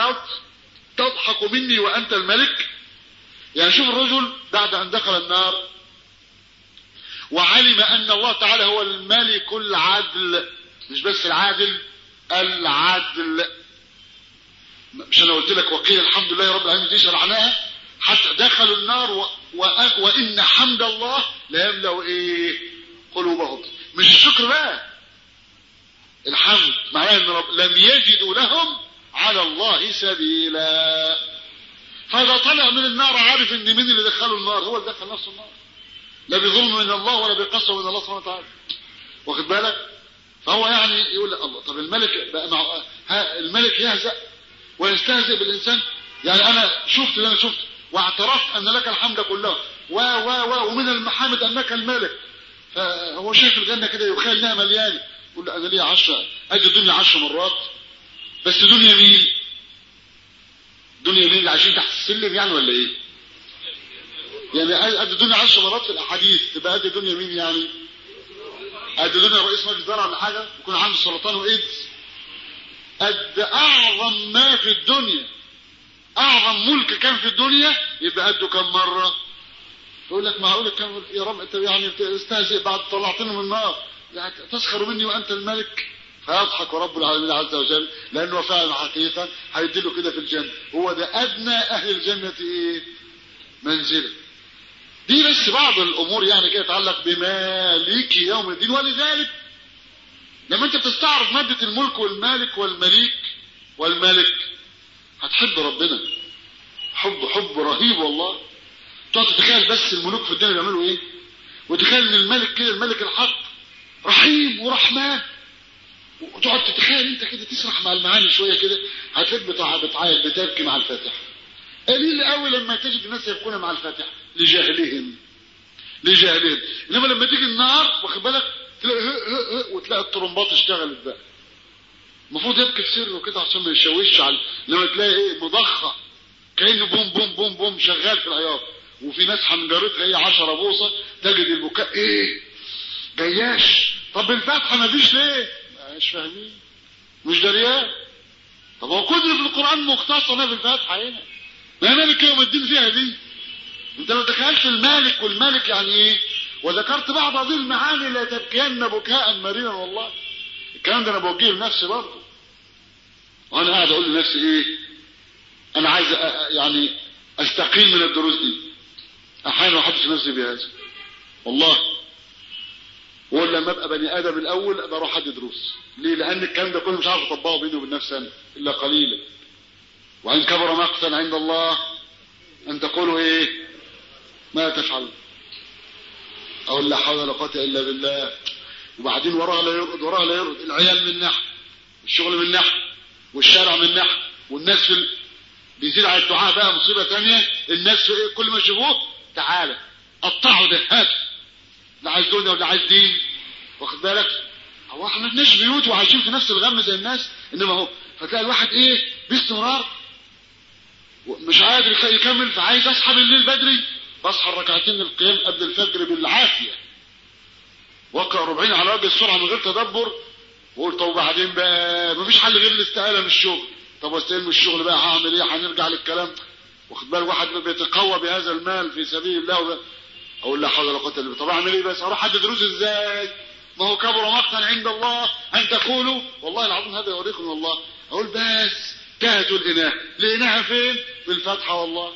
تضحك مني وأنت الملك يعني شوف الرجل بعد أن دخل النار وعلم أن الله تعالى هو الملك العدل مش بس العادل العدل مش أنا قلت لك وقيل الحمد لله رب العالمين دي شرعناها حتى دخلوا النار و... و... وإن حمد الله لا يملأ إيه قلوبهم مش الشكر بقى الحمد معناه ان رب لم يجدوا لهم على الله سبيلا فاذا طلع من النار عارف ان مين اللي دخله النار هو اللي دخل نفسه النار لا بظلم من الله ولا بقسوه من الله سبحانه وتعالى واخد بالك فهو يعني يقول لك الله طب الملك بقى مع ها الملك يهزأ ويستهزئ بالإنسان يعني أنا شفت اللي أنا شفته واعترفت أن لك الحمد كله و و و ومن المحامد أنك الملك فهو شايف الجنة كده يخيل انها مليانة يقول له أنا ليه عشرة أدي الدنيا عشر مرات بس دنيا مين دنيا مين اللي عايشين تحت السلم يعني ولا ايه يعني قد الدنيا عشر مرات في الاحاديث تبقى قد الدنيا مين يعني قد الدنيا رئيس مجلس اداره ولا حاجه يكون عنده سرطان وايدز قد اعظم ما في الدنيا اعظم ملك كان في الدنيا يبقى قده كم مره يقول لك معقول كم يا رب انت يعني تستهزئ بعد طلعتني من النار يعني تسخر مني وانت الملك فيضحك رب العالمين عز وجل لانه فعلا حقيقه هيديله كده في الجنه هو ده ادنى اهل الجنه ايه منزله دي بس بعض الامور يعني كده يتعلق بمالك يوم الدين ولذلك لما انت بتستعرض ماده الملك والمالك والمليك والملك هتحب ربنا حب حب رهيب والله تقعد تتخيل بس الملوك في الدنيا بيعملوا ايه وتخيل ان الملك كده الملك الحق رحيم ورحمن وتقعد تتخيل انت كده تسرح مع المعاني شويه كده هتلاقيك بتع... بتعيط بتبكي مع الفاتحه قليل قوي لما تجد الناس يبكون مع الفاتحه لجهلهم لجهلهم انما لما تيجي النار واخد بالك تلاقي هق هق هق وتلاقي الطرمبات اشتغلت بقى المفروض يبكي في سره كده عشان ما يشوش على لما تلاقي ايه مضخه كانه بوم بوم بوم بوم شغال في العياط وفي ناس حنجرتها هي 10 بوصه تجد البكاء ايه جياش طب الفاتحه ما فيش ليه مش فاهمين مش دريان طب هو كل في القران مختص هنا في الفاتحه هنا ما مالك يوم الدين فيها دي انت لو دخلت المالك والملك يعني ايه وذكرت بعض هذه المعاني لا تبكين بكاء مريرا والله الكلام ده انا بوجهه لنفسي برضه وانا قاعد اقول لنفسي ايه انا عايز يعني استقيل من الدروس دي احيانا احدث نفسي بهذا والله ولا لما ابقى بني ادم الاول ابقى اروح ادي دروس ليه لان الكلام ده كله مش عارف اطبقه بيني وبين نفسي انا الا قليلا وان كبر مقتا عند الله ان تقولوا ايه ما تفعل او لا حول ولا قوه الا بالله وبعدين وراها لا يرقد وراها لا يرقد العيال من ناحيه الشغل من ناحيه والشارع من ناحيه والناس في ال... بيزيد على الدعاء بقى مصيبه ثانيه الناس في إيه؟ كل ما يشوفوه تعالى قطعوا ده هات لا عايز دنيا ولا عايز دين واخد بالك هو احنا مالناش بيوت وعايشين في نفس الغم زي الناس انما هو فتلاقي الواحد ايه باستمرار مش قادر يكمل فعايز اصحى بالليل بدري بصحى الركعتين القيام قبل الفجر بالعافيه واقرا ربعين على وجه السرعه من غير تدبر وقول طب وبعدين بقى مفيش حل غير الاستقاله من الشغل طب واستقيل من الشغل بقى هعمل ايه هنرجع للكلام واخد بالك واحد بيتقوى بهذا المال في سبيل الله وبقى. اقول لا حول ولا قوه الا بالله طب اعمل ايه بس اروح ادي دروس ازاي ما هو كبر مقتا عند الله ان تقولوا والله العظيم هذا يوريكم والله اقول بس تهتوا الاناء لقيناها فين في الفاتحه والله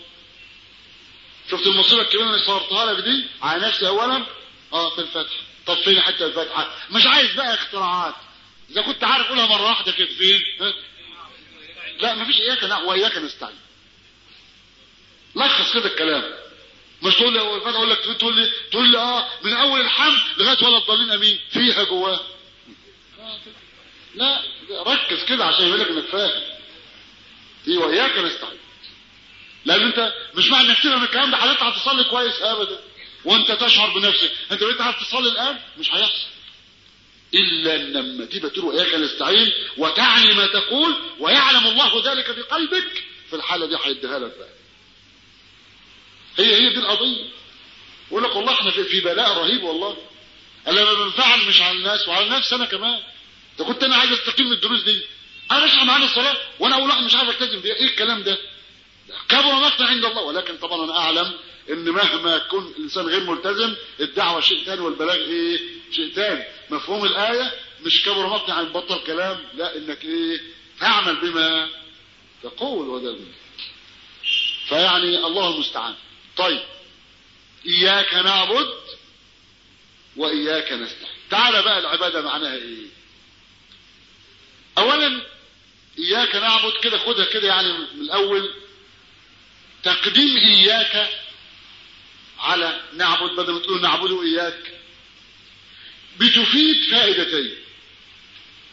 شفت المصيبه الكبيره اللي صورتها لك دي على نفسي اولا اه في الفاتحه طب فين حتى الفاتحه مش عايز بقى اختراعات اذا كنت عارف قولها مره واحده كده فين ها؟ لا مفيش اياك لا واياك نستعين لخص كده الكلام مش تقول لي هو الفتحه اقول لك تقول لي تقول لي اه من اول الحمد لغايه ولا الضالين امين فيها جواه لا ركز كده عشان يقول لك انك فاهم دي واياك نستعين لان انت مش معنى انك تفهم الكلام ده هتطلع تصلي كويس ابدا وانت تشعر بنفسك انت بقيت عارف تصلي الان مش هيحصل الا لما تبقى تقول واياك نستعين وتعني ما تقول ويعلم الله ذلك في قلبك في الحاله دي هيديها لك بقى هي هي دي القضيه يقول لك والله احنا في, في بلاء رهيب والله انا ما بنفعل مش على الناس وعلى نفسي انا كمان ده كنت انا عايز استقيم من الدروس دي انا بشرح معانا الصلاه وانا اول واحد مش عارف التزم بيها ايه الكلام ده كبر مقتا عند الله ولكن طبعا انا اعلم ان مهما يكون الانسان غير ملتزم الدعوه شيء ثاني والبلاغ ايه شيء ثاني مفهوم الايه مش كبر مقتا عن بطل كلام لا انك ايه تعمل بما تقول وده فيعني الله المستعان طيب اياك نعبد واياك نستعين تعالى بقى العباده معناها ايه اولا اياك نعبد كده خدها كده يعني من الاول تقديم اياك على نعبد بدل ما تقول نعبد اياك بتفيد فائدتين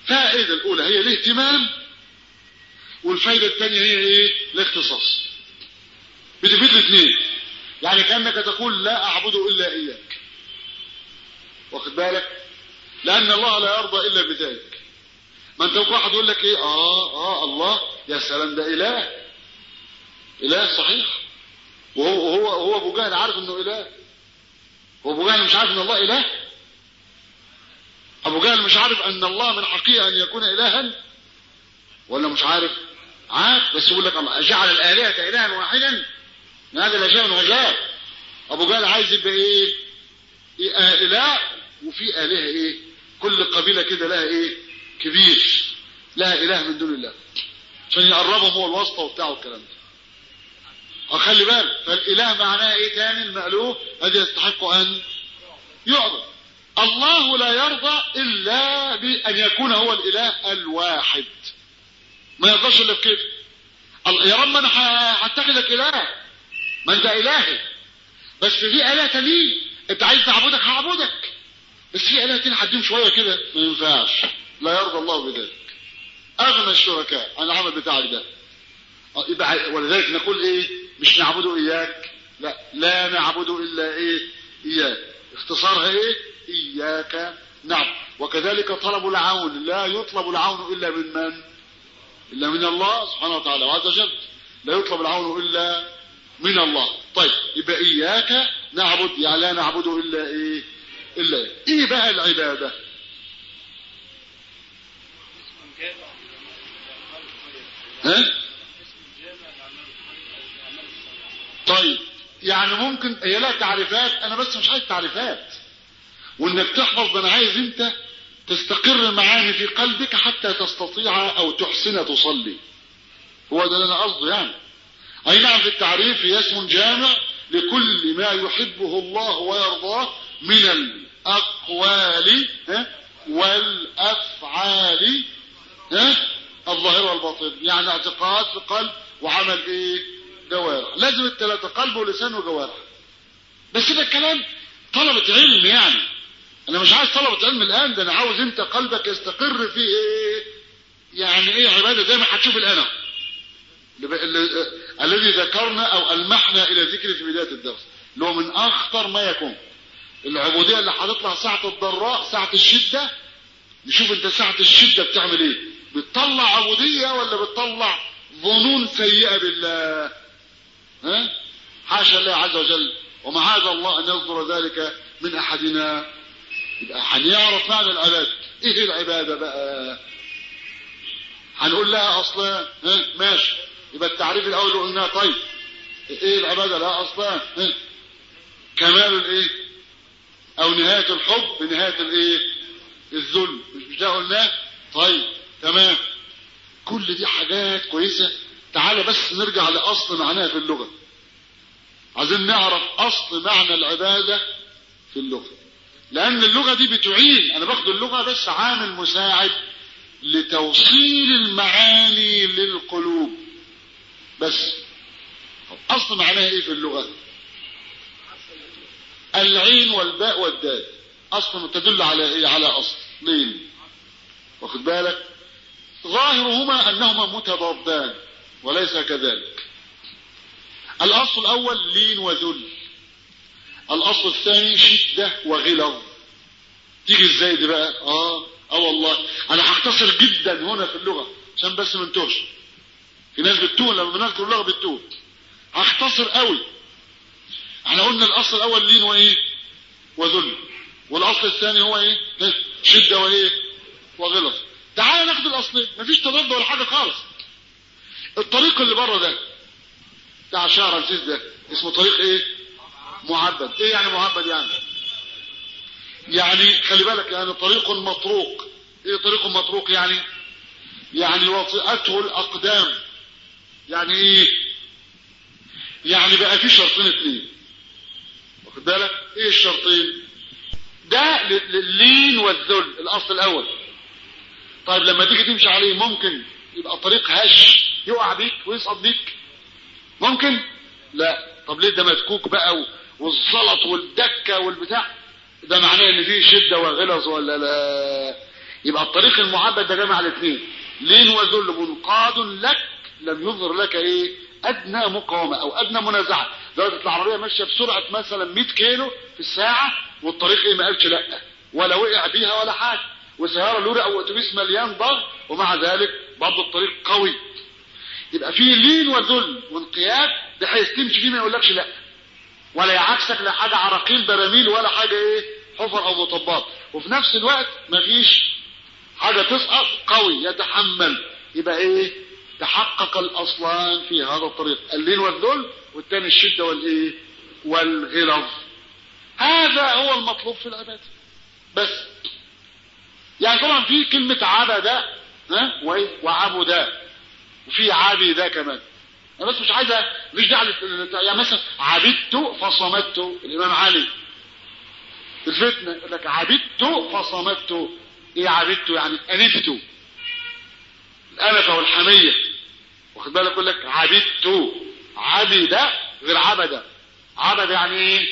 فائدة الأولى هي الاهتمام والفائدة الثانية هي ايه الاختصاص بتفيد الاثنين يعني كأنك تقول لا أعبد إلا إياك واخد بالك لأن الله لا يرضى إلا بذلك ما انت واحد يقول لك ايه اه اه الله يا سلام ده اله اله صحيح وهو هو هو ابو جهل عارف انه اله هو ابو جهل مش عارف ان الله اله ابو جهل مش عارف ان الله من حقيقه ان يكون الها ولا مش عارف عارف بس يقول لك الله جعل الالهه الها واحدا هذا لا شيء عجاب ابو جهل عايز يبقى ايه, إيه اله وفي الهه ايه كل قبيله كده لها ايه كبير لها اله من دون الله عشان يقربهم هو الواسطه وبتاعه الكلام ده اخلي بالك فالاله معناه ايه تاني المألوه الذي يستحق ان يعبد الله لا يرضى الا بان يكون هو الاله الواحد ما يرضاش الا بكده يا رب انا هتخذك اله ما انت الهي بس في اله تانيين انت عايز تعبدك هعبدك بس في اله تاني هديهم شويه كده ما ينفعش لا يرضى الله بذلك اغنى الشركاء عن العمل بتاعك ده يبقى ولذلك نقول ايه مش نعبد اياك لا لا نعبد الا ايه اياك اختصارها ايه اياك نعم وكذلك طلب العون لا يطلب العون الا من من الا من الله سبحانه وتعالى وعز وجل لا يطلب العون الا من الله طيب يبقى اياك نعبد يعني لا نعبد الا ايه الا ايه, إيه بقى العباده ها طيب يعني ممكن هي لها تعريفات انا بس مش عايز تعريفات وانك تحفظ ده انا عايز انت تستقر المعاني في قلبك حتى تستطيع او تحسن تصلي هو ده اللي انا قصده يعني اي نعم في التعريف هي اسم جامع لكل ما يحبه الله ويرضاه من الاقوال والافعال الظاهر والباطن يعني اعتقاد في القلب وعمل ايه جوارح لازم الثلاثة قلب ولسان وجوارح بس ده الكلام طلبة علم يعني انا مش عايز طلبة علم الان ده انا عاوز انت قلبك يستقر في ايه يعني ايه عبادة زي ما هتشوف الان الذي ذكرنا او المحنا الى ذكر في بداية الدرس اللي هو من اخطر ما يكون العبودية اللي هتطلع ساعة الضراء ساعة الشدة نشوف انت ساعة الشدة بتعمل ايه بتطلع عبودية ولا بتطلع ظنون سيئة بالله ها حاشا الله عز وجل ومعاذ الله ان يصدر ذلك من احدنا يبقى هنعرف معنى العبادة ايه العبادة بقى هنقول لها اصلا ها ماشي يبقى التعريف الاول اللي قلناه طيب ايه العبادة لا اصلا ها كمال الايه او نهاية الحب بنهاية الايه الذل مش ده قلناه طيب تمام كل دي حاجات كويسة تعالى بس نرجع لأصل معناها في اللغة عايزين نعرف أصل معنى العبادة في اللغة لأن اللغة دي بتعين أنا باخد اللغة بس عامل مساعد لتوصيل المعاني للقلوب بس أصل معناها إيه في اللغة العين والباء والدال أصل تدل على إيه على أصل لين واخد بالك ظاهرهما أنهما متضادان وليس كذلك الأصل الأول لين وذل الأصل الثاني شدة وغلظ تيجي ازاي دي بقى اه اه والله انا هختصر جدا هنا في اللغة عشان بس ما نتوهش في ناس بتتوه لما بنذكر اللغة بتتوه هختصر قوي احنا قلنا الاصل الاول لين وايه وذل والاصل الثاني هو ايه شدة وايه وغلظ تعال ناخد الاصلين مفيش تضاد ولا حاجة خالص الطريق اللي بره ده بتاع شهر رمسيس ده اسمه طريق ايه معبد ايه يعني معبد يعني يعني خلي بالك يعني طريق مطروق ايه طريق مطروق يعني يعني وطئته الاقدام يعني ايه يعني بقى في شرطين اتنين واخد بالك ايه الشرطين ده لللين والذل الاصل الاول طيب لما تيجي تمشي عليه ممكن يبقى طريق هش يقع بيك ويسقط بيك ممكن لا طب ليه ده مدكوك بقى والزلط والدكه والبتاع ده معناه ان فيه شده وغلظ ولا لا يبقى الطريق المعبد ده جمع الاثنين لين وذل منقاد لك لم يظهر لك ايه ادنى مقاومه او ادنى منازعه دلوقتي العربيه ماشيه بسرعه مثلا 100 كيلو في الساعه والطريق ايه ما قالش لا ولا وقع بيها ولا حاجه وسياره لوري او اتوبيس مليان ضغط ومع ذلك برضه الطريق قوي يبقى فيه لين وذل وانقياد بحيث تمشي فيه ما يقولكش لا ولا يعكسك لا حاجه عراقيل براميل ولا حاجه ايه حفر او مطبات وفي نفس الوقت مفيش حاجه تسقط قوي يتحمل يبقى ايه تحقق الاصلان في هذا الطريق اللين والذل والتاني الشده والايه والغلظ هذا هو المطلوب في العباده بس يعني طبعا في كلمه عبد ها وايه وعبد وفي عابد كمان انا بس مش عايزه مش داعي يعني مثلا عبدت فصمت الامام علي الفتنه يقول لك عبدت فصمت ايه عبدت يعني انفت الانفه والحميه واخد بالك يقول لك عبدت عبد غير عبد عبد يعني ايه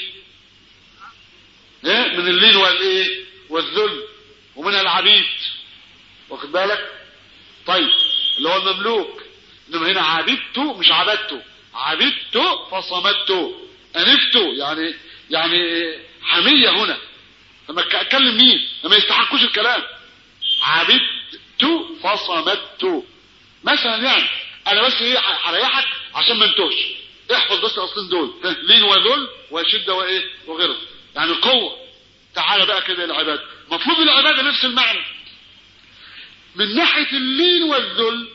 ايه من اللين والايه والذل ومن العبيد واخد بالك طيب اللي هو المملوك انما هنا عبدت مش عبدت عبدت فصمت انفت يعني يعني حمية هنا لما اتكلم مين لما يستحقوش الكلام عبدت فصمت مثلا يعني انا بس ايه هريحك عشان ما انتوش احفظ بس الاصلين دول لين وذل وشده وايه وغيره يعني قوه تعالى بقى كده العباده مطلوب العباده نفس المعنى من ناحيه اللين والذل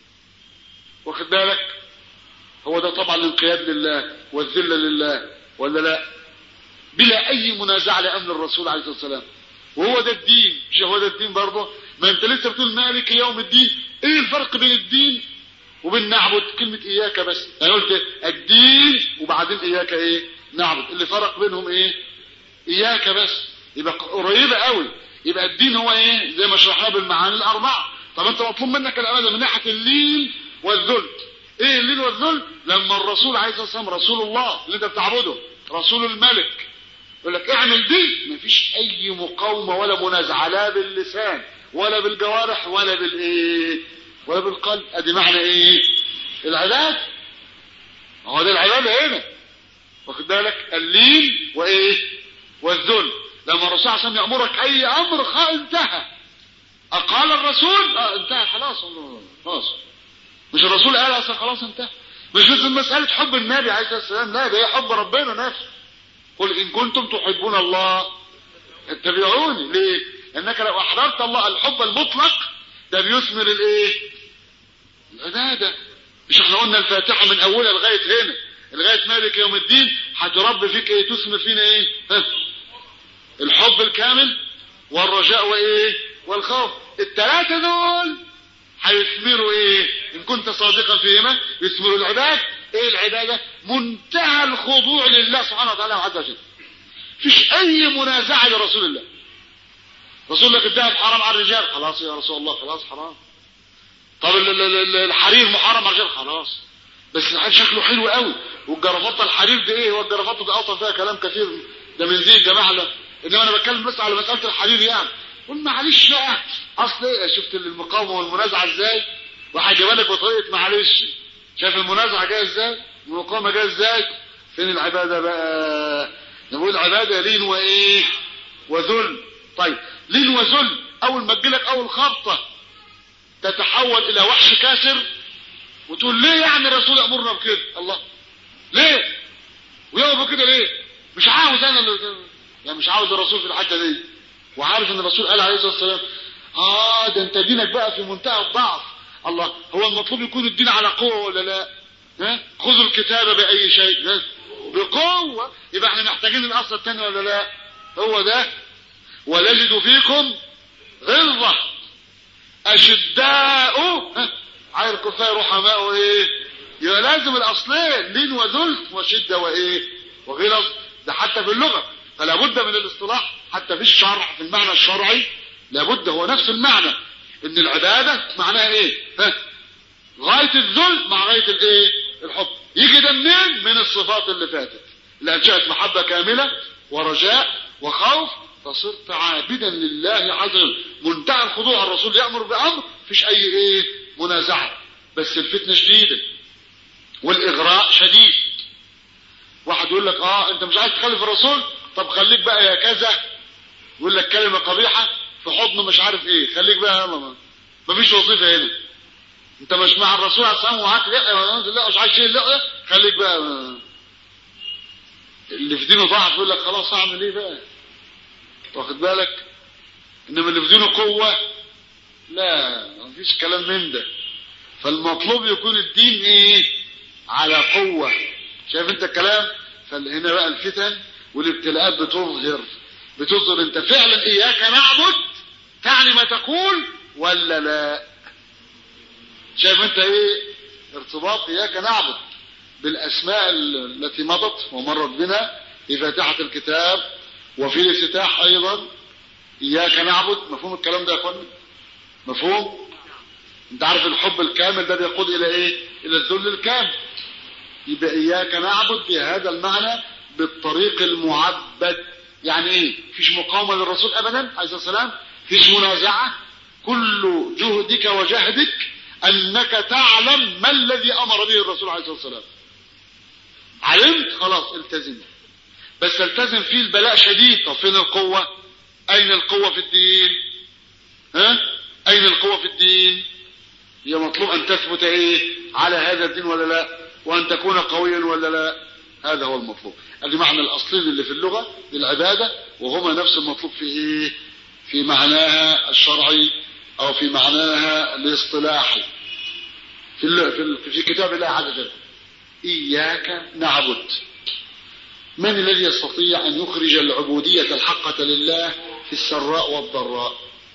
واخد بالك هو ده طبعا الانقياد لله والذل لله ولا لا بلا اي منازعه لامر الرسول عليه الصلاه والسلام وهو ده الدين مش هو ده الدين برضه ما انت لسه بتقول مالك يوم الدين ايه الفرق بين الدين وبين نعبد كلمة اياك بس انا قلت الدين وبعدين اياك ايه نعبد اللي فرق بينهم ايه اياك بس يبقى قريبة قوي يبقى الدين هو ايه زي ما شرحناه بالمعاني الاربعة طب انت مطلوب منك العبادة من ناحية اللين والذل ايه اللين والذل لما الرسول عليه الصلاة والسلام رسول الله اللي انت بتعبده رسول الملك يقول لك اعمل دي مفيش اي مقاومة ولا منازعة لا باللسان ولا بالجوارح ولا بالايه ولا بالقلب ادي معنى ايه العباد هو ده العبادة هنا واخد بالك اللين وايه والذل لما الرسول صلى الله عليه وسلم يأمرك اي امر انتهى اقال الرسول اه انتهى خلاص خلاص مش الرسول قال اصلا خلاص انتهى مش بس مسألة حب النبي عليه الصلاة والسلام لا ده هي حب ربنا نفسه قل ان كنتم تحبون الله اتبعوني ليه انك لو احببت الله الحب المطلق ده بيثمر الايه العباده مش احنا قلنا الفاتحه من اولها لغايه هنا لغايه مالك يوم الدين هتربي فيك ايه تثمر فينا ايه ها؟ الحب الكامل والرجاء وايه والخوف الثلاثه دول هيثمروا ايه ان كنت صادقا فيهما يثمروا العباد ايه العباده منتهى الخضوع لله سبحانه وتعالى عز وجل فيش اي منازعه لرسول الله رسول الله الذهب حرام على الرجال خلاص يا رسول الله خلاص حرام طب الحرير محرم على الرجال خلاص بس الحرير شكله حلو قوي والجرافطه الحرير دي ايه هو الجرافطه دي اصلا فيها كلام كثير ده من زي الجماعه ده انما انا بتكلم بس على مساله الحرير يعني قول معلش بقى اصل ايه شفت المقاومه والمنازعه ازاي وهجيبها لك بطريقه معلش شايف المنازعه جايه ازاي المقاومه جايه ازاي فين العباده بقى نقول عباده لين وايه وذل طيب لين وذل اول ما تجيلك اول خبطه تتحول الى وحش كاسر وتقول ليه يعني الرسول يامرنا بكده الله ليه ويقف كده ليه مش عاوز انا اللي يعني مش عاوز الرسول في الحته دي وعارف ان الرسول قال عليه الصلاه والسلام اه ده انت دينك بقى في منتهى الضعف الله هو المطلوب يكون الدين على قوه ولا لا ها خذوا الكتاب باي شيء بقوه يبقى احنا محتاجين الاصل الثاني ولا لا هو ده ولجد فيكم غلظه اشداء على الكفار رحماء ايه يبقى لازم الاصلين لين وذل وشده وايه وغلظ ده حتى في اللغه فلا بد من الاصطلاح حتى في الشرع في المعنى الشرعي لابد هو نفس المعنى ان العباده معناها ايه ها غايه الذل مع غايه الايه الحب يجي ده منين من الصفات اللي فاتت اللي انشات محبه كامله ورجاء وخوف فصرت عابدا لله عز وجل منتهى الخضوع الرسول يأمر بأمر مفيش أي إيه منازعة بس الفتنة شديدة والإغراء شديد واحد يقول لك اه انت مش عايز تخالف الرسول طب خليك بقى يا كذا يقول لك كلمة قبيحة في حضن مش عارف ايه خليك بقى يلا مفيش وظيفة هنا انت مش مع الرسول عليه الصلاه والسلام ومعاك لا لا مش عايز شيء لا خليك بقى اللي في دينه ضعف يقول لك خلاص اعمل ايه بقى واخد بالك انما اللي في دينه قوه لا مفيش كلام من ده فالمطلوب يكون الدين ايه على قوه شايف انت الكلام فهنا بقى الفتن والابتلاءات بتظهر بتظهر انت فعلا اياك نعبد تعني ما تقول ولا لا شايف انت ايه ارتباط اياك نعبد بالاسماء التي مضت ومرت بنا في فاتحة الكتاب وفي الافتتاح ايضا اياك نعبد مفهوم الكلام ده يا اخوانا مفهوم انت عارف الحب الكامل ده بيقود الى ايه الى الذل الكامل يبقى اياك نعبد بهذا المعنى بالطريق المعبد يعني ايه فيش مقاومة للرسول ابدا عليه الصلاة والسلام فيش منازعة كل جهدك وجهدك انك تعلم ما الذي امر به الرسول عليه الصلاة والسلام علمت خلاص التزم بس التزم فيه البلاء شديد طب فين القوة اين القوة في الدين ها اين القوة في الدين هي مطلوب ان تثبت ايه على هذا الدين ولا لا وان تكون قويا ولا لا هذا هو المطلوب ادي معنى الاصلين اللي في اللغة للعبادة وهما نفس المطلوب في ايه في معناها الشرعي او في معناها الاصطلاحي في ال في, في كتاب الله عز وجل اياك نعبد من الذي يستطيع ان يخرج العبودية الحقة لله في السراء والضراء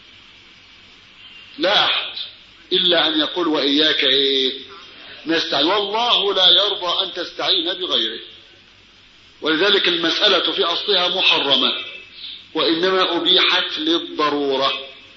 لا احد الا ان يقول واياك ايه نستعين والله لا يرضى ان تستعين بغيره ولذلك المسألة في اصلها محرمة وانما ابيحت للضرورة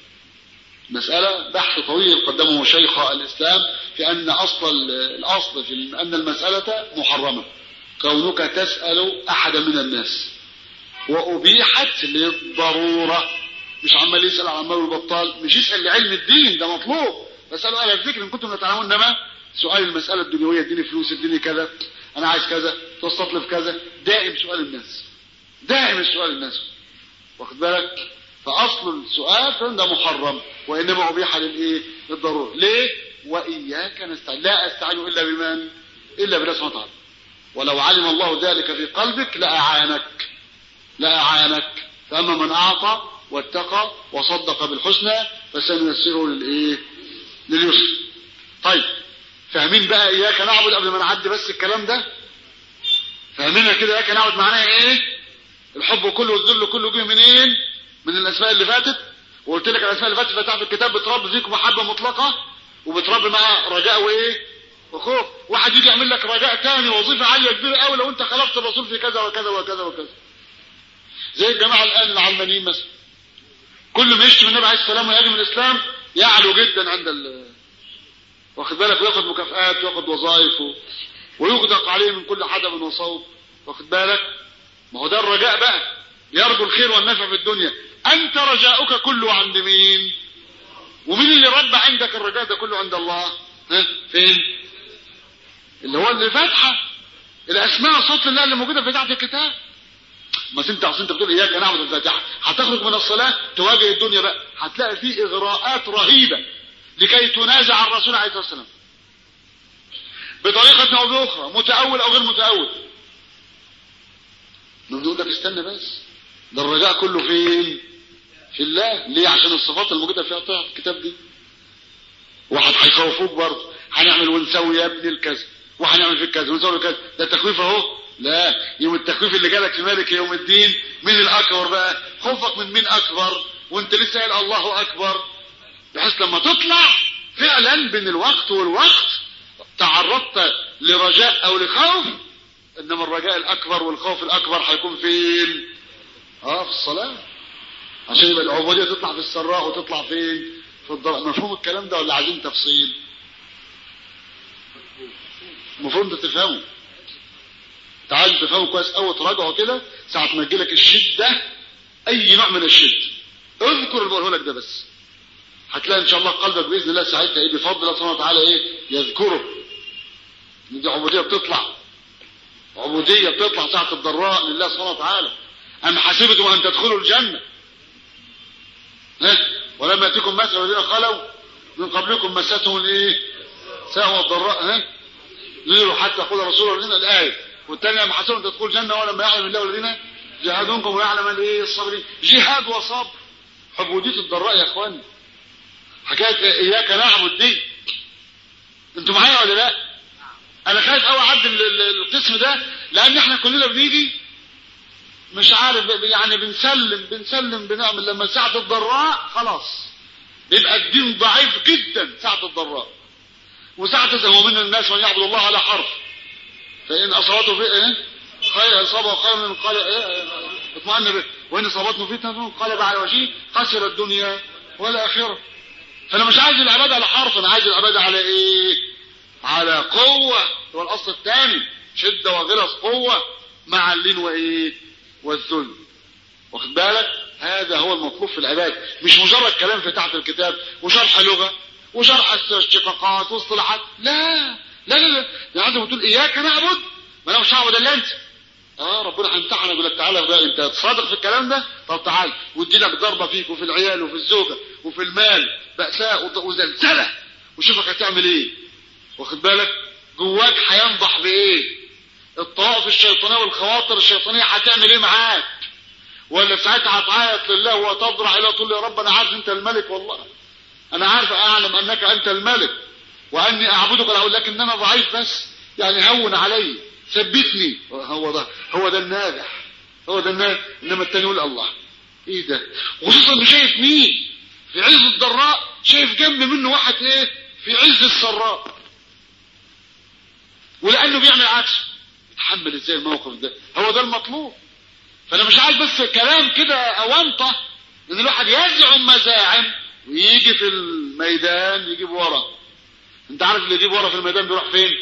مسألة بحث طويل قدمه شيخ الإسلام في أن أصل الأصل في أن المسألة محرمة كونك تسأل أحد من الناس وأبيحت للضرورة مش عمال يسأل عن عمال البطال مش يسأل لعلم الدين ده مطلوب بسأله على الذكر إن كنتم تعلمون إنما سؤال المسألة الدنيوية اديني فلوس اديني كذا أنا عايز كذا تستطلب كذا دائم سؤال الناس دائم السؤال الناس واخد بالك فأصل السؤال فإن ده محرم وإنما أبيح للإيه للضرورة ليه وإياك نستعين لا أستعين إلا بمن إلا بالله سبحانه وتعالى ولو علم الله ذلك في قلبك لأعانك لأعانك فأما من أعطى واتقى وصدق بالحسنى فسنيسره للإيه لليسر طيب فاهمين بقى إياك نعبد قبل ما نعدي بس الكلام ده فاهمينها كده إياك نعبد معناها إيه الحب كله والذل كله جه منين من الأسماء اللي فاتت وقلت لك الأسماء اللي فاتت فتحت الكتاب بتربي فيك محبة مطلقة وبتربي مع رجاء وإيه وخوف واحد يجي يعمل لك رجاء تاني وظيفة عالية كبيرة قوي لو انت خالفت الرسول في كذا وكذا وكذا وكذا زي الجماعة الآن العلمانيين مثلا كل ما يشتم النبي عليه السلام ويهاجم الإسلام يعلو جدا عند ال واخد بالك وياخد مكافآت وياخد وظائف و... ويغدق عليه من كل حدب وصوب واخد بالك ما هو ده الرجاء بقى يرجو الخير والنفع في الدنيا انت رجاؤك كله عند مين ومين اللي رد عندك الرجاء ده كله عند الله ها فين اللي هو اللي فاتحه الاسماء صوت الله اللي موجوده في تحت الكتاب ما انت اصل انت بتقول اياك نعبد الفاتحه هتخرج من الصلاه تواجه الدنيا بقى هتلاقي فيه اغراءات رهيبه لكي تنازع الرسول عليه الصلاه والسلام بطريقه او باخرى متاول او غير متاول نقول لك استنى بس ده الرجاء كله فين في الله ليه عشان الصفات الموجوده في الكتاب دي واحد هيخوفوك برضه هنعمل ونسوي يا ابني الكذا وهنعمل فيك كذا ونسوي كذا ده تخويف اهو لا يوم التخويف اللي جالك في مالك يوم الدين مين الاكبر بقى خوفك من مين اكبر وانت لسه قايل الله اكبر بحيث لما تطلع فعلا بين الوقت والوقت تعرضت لرجاء او لخوف انما الرجاء الاكبر والخوف الاكبر هيكون فين اه في الصلاه عشان يبقى العبوديه تطلع في السراء وتطلع فين في الضراء مفهوم الكلام ده ولا عايزين تفصيل المفروض انت تفهمه تعال تفهمه كويس قوي تراجعه كده ساعة ما تجيلك الشدة اي نوع من الشد اذكر اللي بقوله لك ده بس هتلاقي ان شاء الله قلبك باذن الله ساعتها ايه بفضل الله سبحانه وتعالى ايه يذكره دي عبوديه بتطلع عبوديه بتطلع ساعه الضراء لله سبحانه وتعالى ام حسبتم ان تدخلوا الجنه ها ولما ياتيكم مثل الذين خلوا من قبلكم مستهم الايه سهوة الضراء ها يروا حتى يقول رسول الله الايه والثانيه ام حسبتم ان تدخلوا الجنه ولما يعلم الله الذين جاهدونكم ويعلم الايه الصابرين جهاد وصبر عبوديه الضراء يا اخواني حكايه اياك نعبد دي انتوا معايا ولا لا انا خايف قوي اعدي القسم ده لان احنا كلنا بنيجي مش عارف يعني بنسلم بنسلم بنعمل لما ساعة الضراء خلاص يبقى الدين ضعيف جدا ساعة الضراء وساعة هو من الناس من يعبد الله على حرف فإن أصابته في إيه خير أصابه خير من قال إيه اطمئن به وإن أصابته فتنة قلب على وجهه خسر الدنيا والآخرة فأنا مش عايز العبادة على حرف أنا عايز العبادة على إيه على قوة هو الأصل الثاني شدة وغلظ قوة مع اللين وإيه والذل واخد بالك هذا هو المطلوب في العبادة مش مجرد كلام في تحت الكتاب وشرح لغة وشرح اشتقاقات واصطلاحات لا لا لا لا ده عندما تقول اياك نعبد ما انا مش هعبد الا انت اه ربنا هيمتحنك يقول لك تعالى بقى انت صادق في الكلام ده طب تعال وادي لك ضربه فيك وفي العيال وفي الزوجه وفي المال بأساء وزلزله وشوفك هتعمل ايه واخد بالك جواك هينضح بايه الطوائف الشيطانيه والخواطر الشيطانيه هتعمل ايه معاك ولا ساعتها هتعيط لله وتضرع الى تقول يا رب انا عارف انت الملك والله انا عارف اعلم انك انت الملك واني اعبدك اقول لك ان انا ضعيف بس يعني هون علي ثبتني هو ده هو ده الناجح هو ده الناجح انما التاني يقول الله ايه ده خصوصا انه شايف مين في عز الضراء شايف جنب منه واحد ايه في عز السراء ولانه بيعمل عكسه يتحمل ازاي الموقف ده هو ده المطلوب فانا مش عايز بس كلام كده اونطه ان الواحد يزعم مزاعم ويجي في الميدان يجيب ورا انت عارف اللي يجيب ورا في الميدان بيروح فين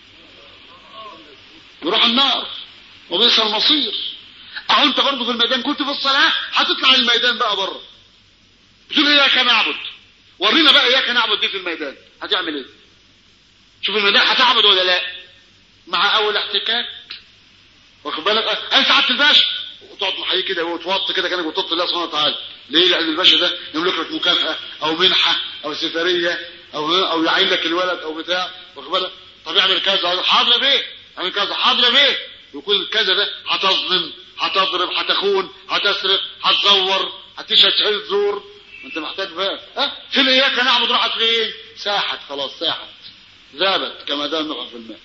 بيروح النار وبئس المصير اهو انت برضه في الميدان كنت في الصلاه هتطلع الميدان بقى بره بتقول اياك نعبد ورينا بقى اياك نعبد دي في الميدان هتعمل ايه شوف الميدان هتعبد ولا لا مع اول احتكاك واخد بالك انت سعاده الباشا وتقعد محيي كده وتوط كده كانك بتوط الله سبحانه وتعالى ليه لان الباشا ده يملك لك مكافاه او منحه او سفريه او او يعين لك الولد او بتاع واخد بالك طب اعمل كذا حاضر بيه اعمل كذا حاضر بيه وكل كذا ده هتظلم هتضرب هتخون هتسرق هتزور هتشهد شهاده زور انت محتاج بقى ها فين اياك نعبد راحت فين ساحت خلاص ساحت ذابت كما ذاب نقع في الماء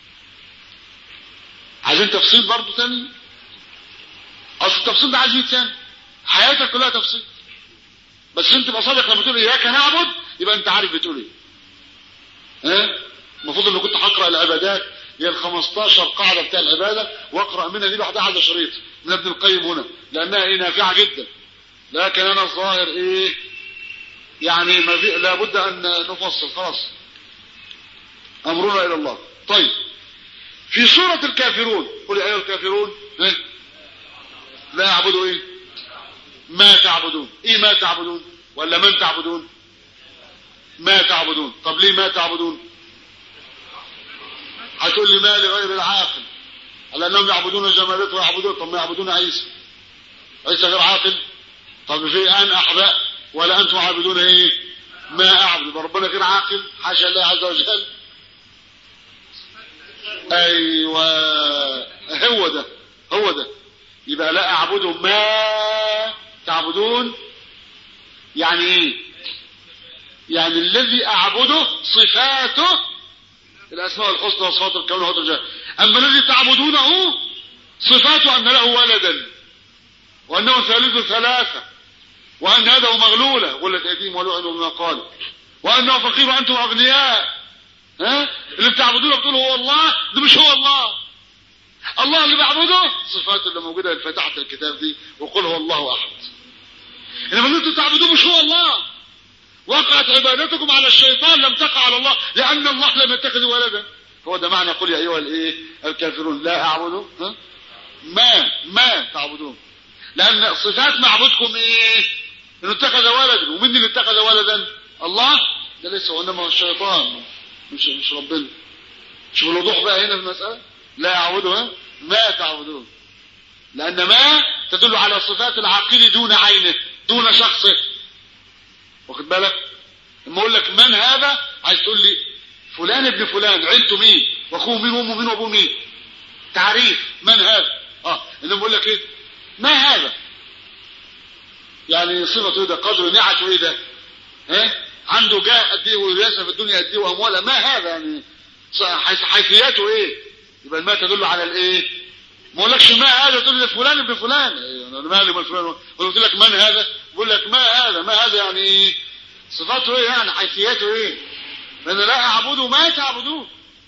عايزين تفصيل برضه تاني اصل التفصيل ده عايز 100 سنه حياتك كلها تفصيل بس انت تبقى صادق لما تقول اياك نعبد يبقى انت عارف بتقول ايه ها المفروض ان كنت هقرا العبادات هي ال 15 قاعده بتاع العباده واقرا منها دي لوحدها على شريط من ابن القيم هنا لانها ايه نافعه جدا لكن انا الظاهر ايه يعني ما في لابد ان نفصل خلاص امرنا الى الله طيب في سورة الكافرون قل يا ايها الكافرون إيه؟ لا يعبدوا ايه ما تعبدون ايه ما تعبدون ولا من تعبدون ما تعبدون طب ليه ما تعبدون هتقول لي ما لغير العاقل على انهم يعبدون الجمالات ويعبدون طب ما يعبدون عيسى عيسى غير عاقل طب في ان احباء ولا انتم عابدون ايه ما اعبد ربنا غير عاقل حاشا الله عز وجل ايوه هو ده هو ده يبقى لا اعبد ما تعبدون يعني ايه يعني الذي اعبده صفاته الاسماء الحسنى وصفات الكون وصفات الجاه اما الذي تعبدونه صفاته ان له ولدا وانه ثالث ثلاثه وان يده مغلوله ولت ايديهم ولعنوا بما قالوا وانه فقير وانتم اغنياء ها اللي بتعبدونه بتقولوا هو الله ده مش هو الله الله اللي بعبده صفاته اللي موجوده في فتحه الكتاب دي وقل هو الله احد انما اللي انتم تعبدوه مش هو الله وقعت عبادتكم على الشيطان لم تقع على الله لان الله لم يتخذ ولدا هو ده معنى قل يا ايها الايه الكافرون لا اعبد ها ما ما تعبدون لان صفات معبودكم ايه انه اتخذ ولدا ومين اللي اتخذ ولدا الله ده ليس وانما هو الشيطان مش مش ربنا شوف الوضوح بقى هنا في المساله لا يعبدها ما تعبدون لان ما تدل على صفات العاقل دون عينه دون شخصه واخد بالك لما اقول لك من هذا عايز تقول لي فلان ابن فلان عيلته مين واخوه مين وامه مين وابوه مين تعريف من هذا اه انما بقول لك ايه ما هذا يعني صفته ايه ده قدره نعته ايه ده ها عنده جاه قد ايه ورياسه في الدنيا قد ايه واموالها ما هذا يعني حيثياته ايه يبقى الماء تدل على الايه ما اقولكش ما هذا تقول لي فلان ابن فلان انا مالي من فلان قلت لك من هذا بقول لك ما هذا ما هذا يعني ايه صفاته ايه يعني حيثياته ايه فانا لا اعبده ما تعبدون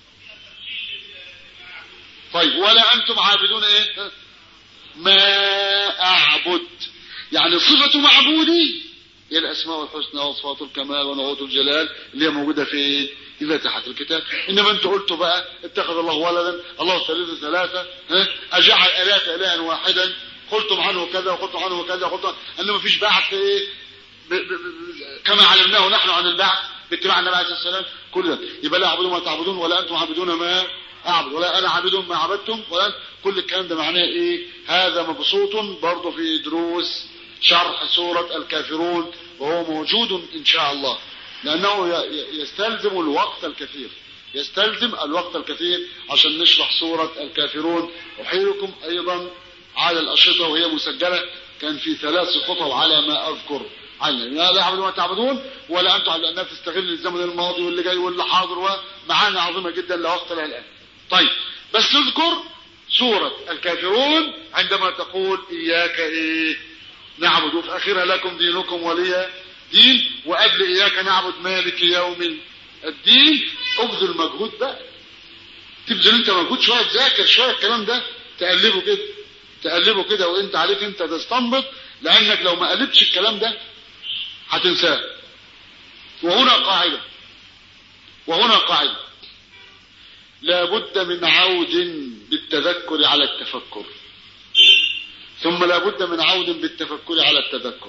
طيب ولا انتم عابدون ايه ما اعبد يعني صفة معبودي هي الاسماء الحسنى وصفات الكمال ونعوت الجلال اللي هي موجودة في في فاتحة الكتاب انما انتوا قلتوا بقى اتخذ الله ولدا الله ثالث ثلاثة ها اجعل الاف الها واحدا قلتم عنه كذا وقلتم عنه كذا وقلتم انه ما فيش بعث ايه ب ب ب كما علمناه نحن عن البعث باتباع النبي عليه الصلاه والسلام كل ده يبقى لا اعبدون ما تعبدون ولا انتم عابدون ما اعبد ولا انا عابد ما عبدتم ولا كل الكلام ده معناه ايه هذا مبسوط برضه في دروس شرح سوره الكافرون وهو موجود ان شاء الله لانه يستلزم الوقت الكثير يستلزم الوقت الكثير عشان نشرح سوره الكافرون احيلكم ايضا على الاشرطه وهي مسجله كان في ثلاث خطب على ما اذكر عنه لا لا يعبدون ما تعبدون ولا انتم على انها تستغل الزمن الماضي واللي جاي واللي حاضر ومعاني عظيمه جدا لا وقت لها الان طيب بس تذكر سورة الكافرون عندما تقول إياك إيه نعبد وفي آخرها لكم دينكم ولي دين وقبل إياك نعبد مالك يوم الدين ابذل مجهود بقى تبذل انت مجهود شوية تذاكر شوية الكلام ده تقلبه كده تقلبه كده وانت عليك انت تستنبط لانك لو ما قلبتش الكلام ده هتنساه وهنا قاعدة وهنا قاعدة لا بد من عود بالتذكر على التفكر ثم لا بد من عود بالتفكر على التذكر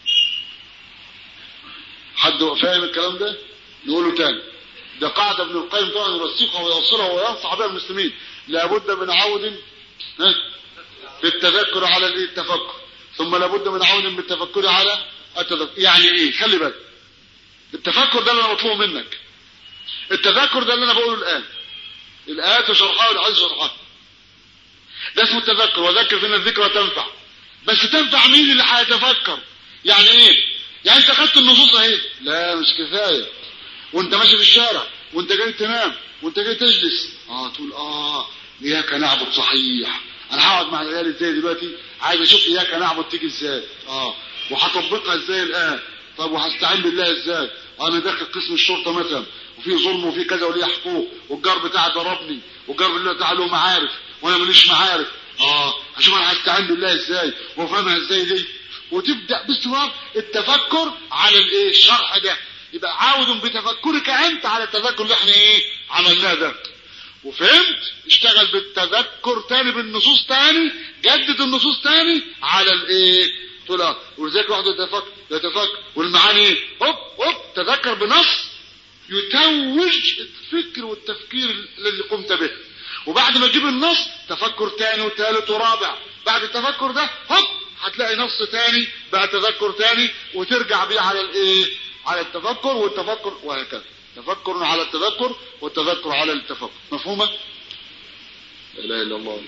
حد فاهم الكلام ده نقوله تاني ده قاعدة ابن القيم طبعا يرسخها ويوصلها وينصح بها المسلمين لا بد من عود بالتذكر على التفكر ثم لا بد من عود بالتفكر على التذكر يعني ايه خلي بالك التفكر ده اللي انا مطلوب منك التذكر ده اللي انا بقوله الان الآيات شرحها والعز شرحها ده اسمه التذكر وذكر فينا الذكرى تنفع بس تنفع مين اللي هيتفكر يعني ايه يعني انت خدت النصوص اهي لا مش كفايه وانت ماشي في الشارع وانت جاي تنام وانت جاي تجلس اه تقول اه اياك نعبد صحيح انا هقعد مع العيال ازاي دلوقتي عايز اشوف اياك نعبد تيجي ازاي اه وهطبقها ازاي الان طب وهستعين بالله ازاي انا داخل قسم الشرطه مثلا وفي ظلم وفي كذا وليه حقوق والجار بتاعي ضربني والجار بتاعي له معارف وانا ماليش معارف اه اشوف انا هستعين بالله ازاي وافهمها ازاي دي وتبدا باستمرار التفكر على الايه الشرح ده يبقى عاود بتفكرك انت على التذكر اللي احنا ايه عملناه ده وفهمت اشتغل بالتذكر تاني بالنصوص تاني جدد النصوص تاني على الايه تقول اه ولذلك واحد يتفكر يتفكر والمعاني ايه هوب هوب تذكر بنص يتوج الفكر والتفكير الذي قمت به وبعد ما تجيب النص تفكر تاني وثالث ورابع بعد التفكر ده هوب هتلاقي نص تاني بقى تذكر تاني وترجع بيه على الايه على التفكر والتفكر وهكذا تفكر على التذكر والتذكر على التفكر مفهومة لا اله الا الله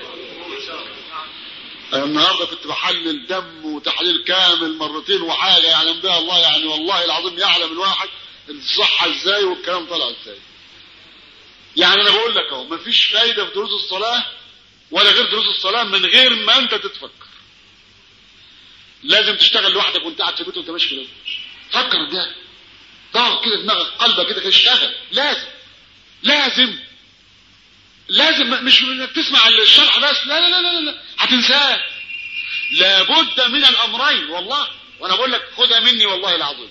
انا النهارده كنت بحلل دم وتحليل كامل مرتين وحاجه يعلم بها الله يعني والله العظيم يعلم الواحد الصحه ازاي والكلام طلع ازاي يعني انا بقول لك اهو مفيش فايده في دروس الصلاه ولا غير دروس الصلاه من غير ما انت تتفكر لازم تشتغل لوحدك وانت قاعد في البيت وانت ماشي كده فكر ده ضغط كده دماغك قلبك كده اشتغل لازم لازم لازم مش انك تسمع الشرح بس لا لا لا لا, لا. هتنساه لابد من الامرين والله وانا بقول لك خدها مني والله العظيم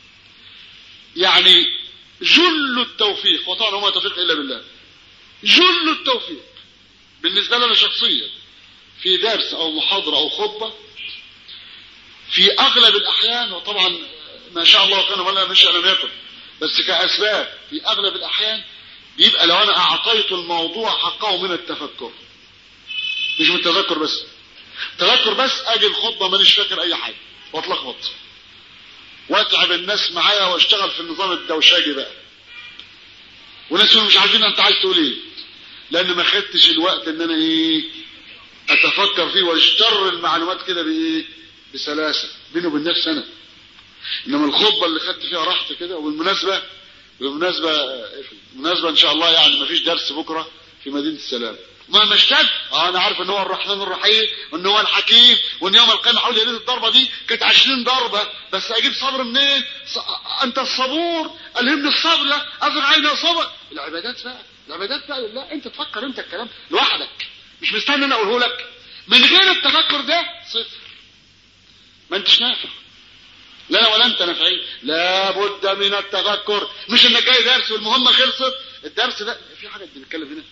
يعني جل التوفيق وطبعا ما توفيق الا بالله جل التوفيق بالنسبه لنا شخصيا في درس او محاضرة او خطبة في اغلب الاحيان وطبعا ما شاء الله كان ولا مش لم يكن بس كاسباب في اغلب الاحيان بيبقى لو انا اعطيت الموضوع حقه من التفكر مش من التذكر بس تذكر بس اجي الخطبة مانيش فاكر اي حاجة واتلخبط واتعب الناس معايا واشتغل في النظام الدوشاجي بقى وناس مش عارفين انت عايز تقول ايه لان ما خدتش الوقت ان انا ايه اتفكر فيه واشتر المعلومات كده بايه بسلاسة بيني وبين نفسي انا انما الخطبة اللي خدت فيها راحت كده وبالمناسبة بالمناسبة بالمناسبة ان شاء الله يعني ما فيش درس بكرة في مدينة السلام ما مشتد اه انا عارف ان هو الرحمن الرحيم وان هو الحكيم وان يوم القيامه حول يريد الضربه دي كانت 20 ضربه بس اجيب صبر منين ص... انت الصبور الهمني الصبر افرغ عيني صبر العبادات بقى العبادات بقى لله انت تفكر انت الكلام لوحدك مش مستني انا اقوله لك من غير التفكر ده صفر ما انتش نافع لا انا ولا انت نافعين لابد من التفكر مش انك جاي درس والمهمه خلصت الدرس ده في حاجه بنتكلم هنا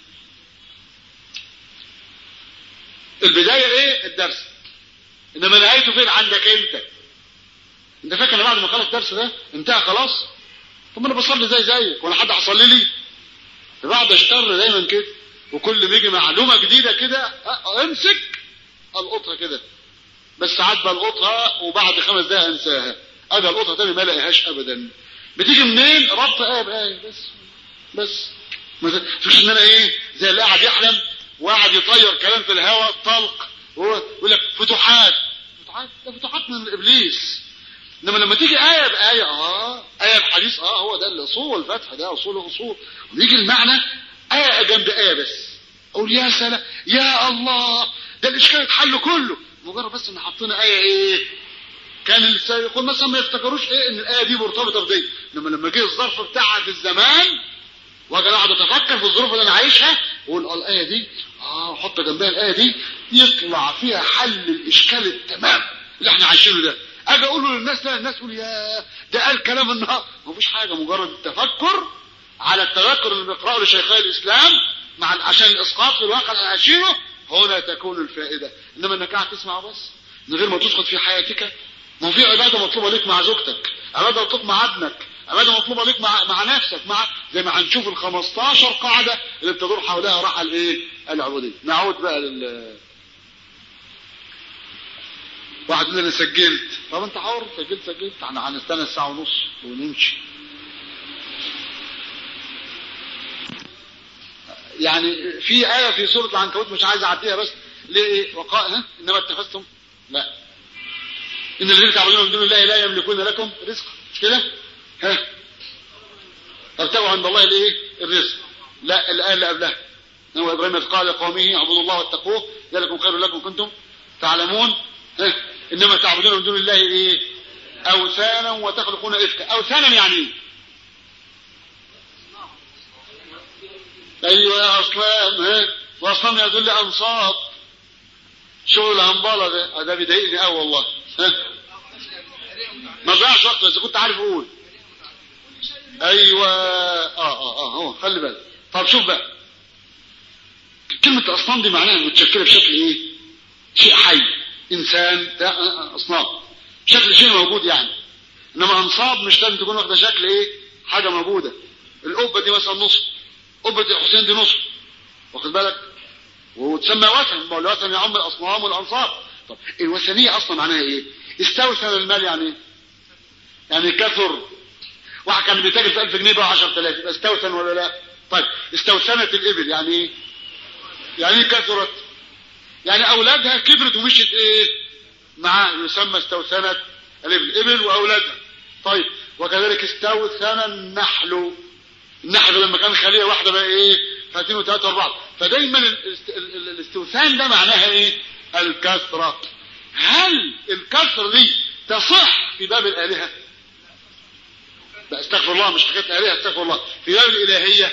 البداية ايه الدرس انما نهايته فين عندك انت انت فاكر ان بعد ما خلص الدرس ده انتهى خلاص طب انا بصلي زي زيك ولا حد هيصلي لي بعد اشتر دايما كده وكل ما يجي معلومة جديدة كده امسك القطها كده بس ساعات بلقطها وبعد خمس دقايق انساها اجي القطها تاني ما الاقيهاش ابدا بتيجي منين ربط ايه بايه بس بس ما فيش ان انا ايه زي اللي قاعد يحلم وقعد يطير كلام في الهواء طلق ويقول لك فتوحات فتوحات ده فتوحات من ابليس انما لما تيجي ايه بايه اه ايه بحديث اه هو ده الاصول الفتح ده اصول اصول ويجي المعنى ايه جنب ايه بس اقول يا سلام يا الله ده الاشكال اتحل كله مجرد بس ان حطينا ايه ايه كان اللي يقول مثلا ما يفتكروش ايه ان الايه دي مرتبطه بدي انما لما جه الظرف بتاعها في الزمان واجي اقعد اتفكر في الظروف اللي انا عايشها واقول اه الايه دي اه احط جنبها الايه دي يطلع فيها حل الاشكال التمام اللي احنا عايشينه ده اجي اقوله للناس لا الناس تقول يا ده قال كلام النهار ما فيش حاجه مجرد التفكر على التذكر اللي بيقراه لشيخي الاسلام مع عشان الاسقاط في الواقع اللي عايشينه هنا تكون الفائده انما انك قاعد تسمع بس من غير ما تسقط في حياتك ما في عباده مطلوبه ليك مع زوجتك عباده مطلوبه مع ابنك عبادة مطلوبة ليك مع, مع نفسك مع زي ما هنشوف ال 15 قاعدة اللي بتدور حولها راحة الايه العبودية نعود بقى لل واحد يقول انا سجلت طب انت حر سجلت سجلت احنا هنستنى الساعة ونص ونمشي يعني في آية في سورة العنكبوت مش عايز أعديها بس ليه وقاء ها إنما اتخذتم لا إن الذين تعبدون من دون الله لا يملكون لكم رزقا مش كده؟ ها ابتغوا عند الله الايه الرزق لا الآية اللي قبلها هو إبراهيم إذ قال لقومه اعبدوا الله واتقوه ذلكم خير لكم كنتم تعلمون ها إنما تعبدون من دون الله ايه أوثانا وتخلقون إفكا أوثانا يعني ايه أيوة يا أصنام ها وأصنام يدل أنصاب شغل الهنبالة ده ده بيضايقني قوي والله ها ما ضيعش وقت بس كنت عارف اقول ايوه اه اه اه هو خلي بالك طب شوف بقى كلمة اصنام دي معناها متشكلة بشكل ايه شيء حي انسان ده اصنام شكل شيء موجود يعني انما انصاب مش لازم تكون واخده شكل ايه حاجة موجودة القبة دي مثلا نصف قبة الحسين دي نصف واخد بالك وتسمى وثن ما هو الوثن يعم الاصنام والانصاب طب الوثنية اصلا معناها ايه استوثن المال يعني ايه يعني كثر واحد كان بيتاجر في 1000 جنيه ب 10000 يبقى استوثن ولا لا طيب استوثنت الابل يعني ايه يعني ايه كثرت يعني اولادها كبرت ومشيت ايه معاه يسمى استوثنت الابل ابل واولادها طيب وكذلك استوثن النحل النحل لما كان خليه واحده بقى ايه فاتين وثلاثه واربعه فدايما الاستوثان ده معناها ايه الكثره هل الكثره دي تصح في باب الالهه لا استغفر الله مش حكايه الهه استغفر الله في باب الالهيه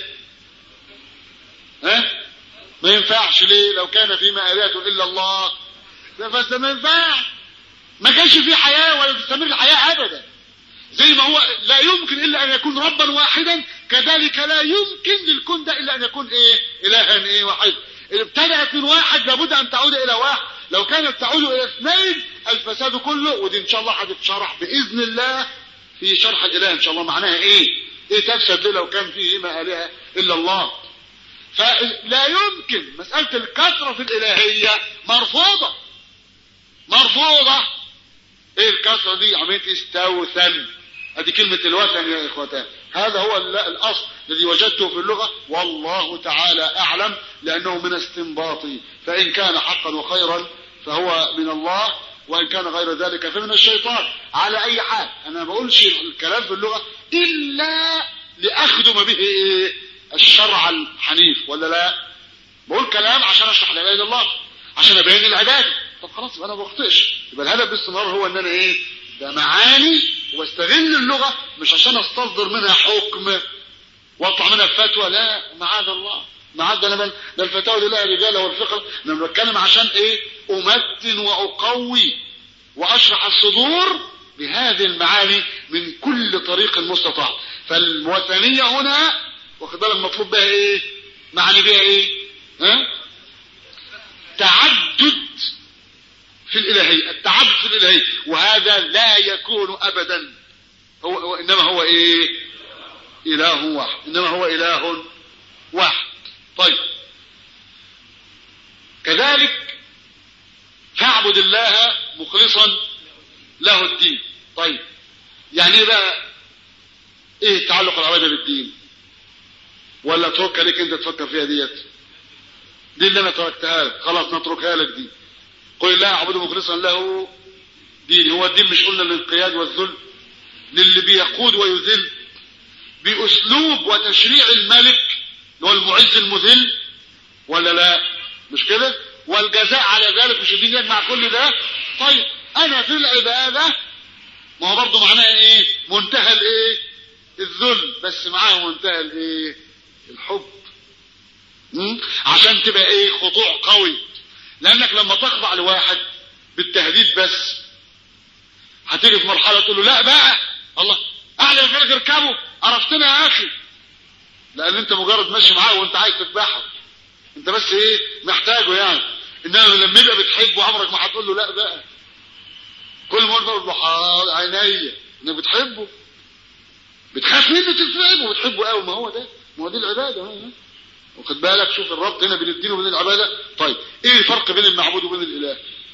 ها ما ينفعش ليه لو كان فيما الهه الا الله ده بس ما ينفعش ما كانش في حياه ولا تستمر الحياه ابدا زي ما هو لا يمكن الا ان يكون ربا واحدا كذلك لا يمكن للكون ده الا ان يكون ايه الها ايه واحد اللي ابتدأت من واحد لابد أن تعود إلى واحد لو كانت تعود إلى اثنين الفساد كله ودي إن شاء الله هتتشرح بإذن الله في شرح الإله إن شاء الله معناها إيه إيه تفسد ليه لو كان فيه ما آلهة إلا الله فلا يمكن مسألة الكثرة في الإلهية مرفوضة مرفوضة ايه الكسرة دي عملية استوثن ادي كلمة الوثن يا اخوتان هذا هو الاصل الذي وجدته في اللغة والله تعالى اعلم لانه من استنباطي فان كان حقا وخيرا فهو من الله وان كان غير ذلك فمن الشيطان على اي حال انا ما بقولش الكلام في اللغة الا لاخدم به إيه؟ الشرع الحنيف ولا لا بقول كلام عشان اشرح لا اله الا الله عشان ابين العباده طب خلاص يبقى انا ما بخطئش يبقى الهدف باستمرار هو ان انا ايه ده معاني واستغل اللغه مش عشان استصدر منها حكم واطلع منها فتوى لا معاذ الله معاذ ده انا ده الفتاوى دي لها رجال والفقه انا بتكلم عشان ايه امتن واقوي واشرح الصدور بهذه المعاني من كل طريق مستطاع فالوثنيه هنا واخد بالك المطلوب بها ايه معني بها ايه ها تعدد في الإلهية التعدد في الإلهية وهذا لا يكون أبدا هو, هو إنما هو إيه إله واحد إنما هو إله واحد طيب كذلك فاعبد الله مخلصا له الدين طيب يعني ايه بقى ايه تعلق العباده بالدين ولا اتركها لك انت تفكر فيها ديت دي اللي انا تركتها لك خلاص نتركها لك دي قل الله اعبد مخلصا له ديني هو الدين مش قلنا للانقياد والذل للي بيقود ويذل باسلوب وتشريع الملك اللي هو المعز المذل ولا لا مش كده والجزاء على ذلك مش الدين مع كل ده طيب انا في العباده ما هو برضه معناها ايه منتهى الايه الذل بس معاه منتهى الايه الحب عشان تبقى ايه خضوع قوي لانك لما تخضع لواحد بالتهديد بس هتيجي في مرحله تقول له لا بقى الله اعلى من اركبه عرفتنا يا اخي لان انت مجرد ماشي معاه وانت عايز تذبحه انت بس ايه محتاجه يعني انما لما يبقى بتحبه عمرك ما هتقول له لا بقى كل ما تقول له عينيا انك بتحبه بتخاف منه تتعبه وبتحبه قوي ما هو ده ما هو دي العباده هو واخد بالك شوف الربط هنا بين الدين وبين العباده طيب ايه الفرق بين المعبود وبين الاله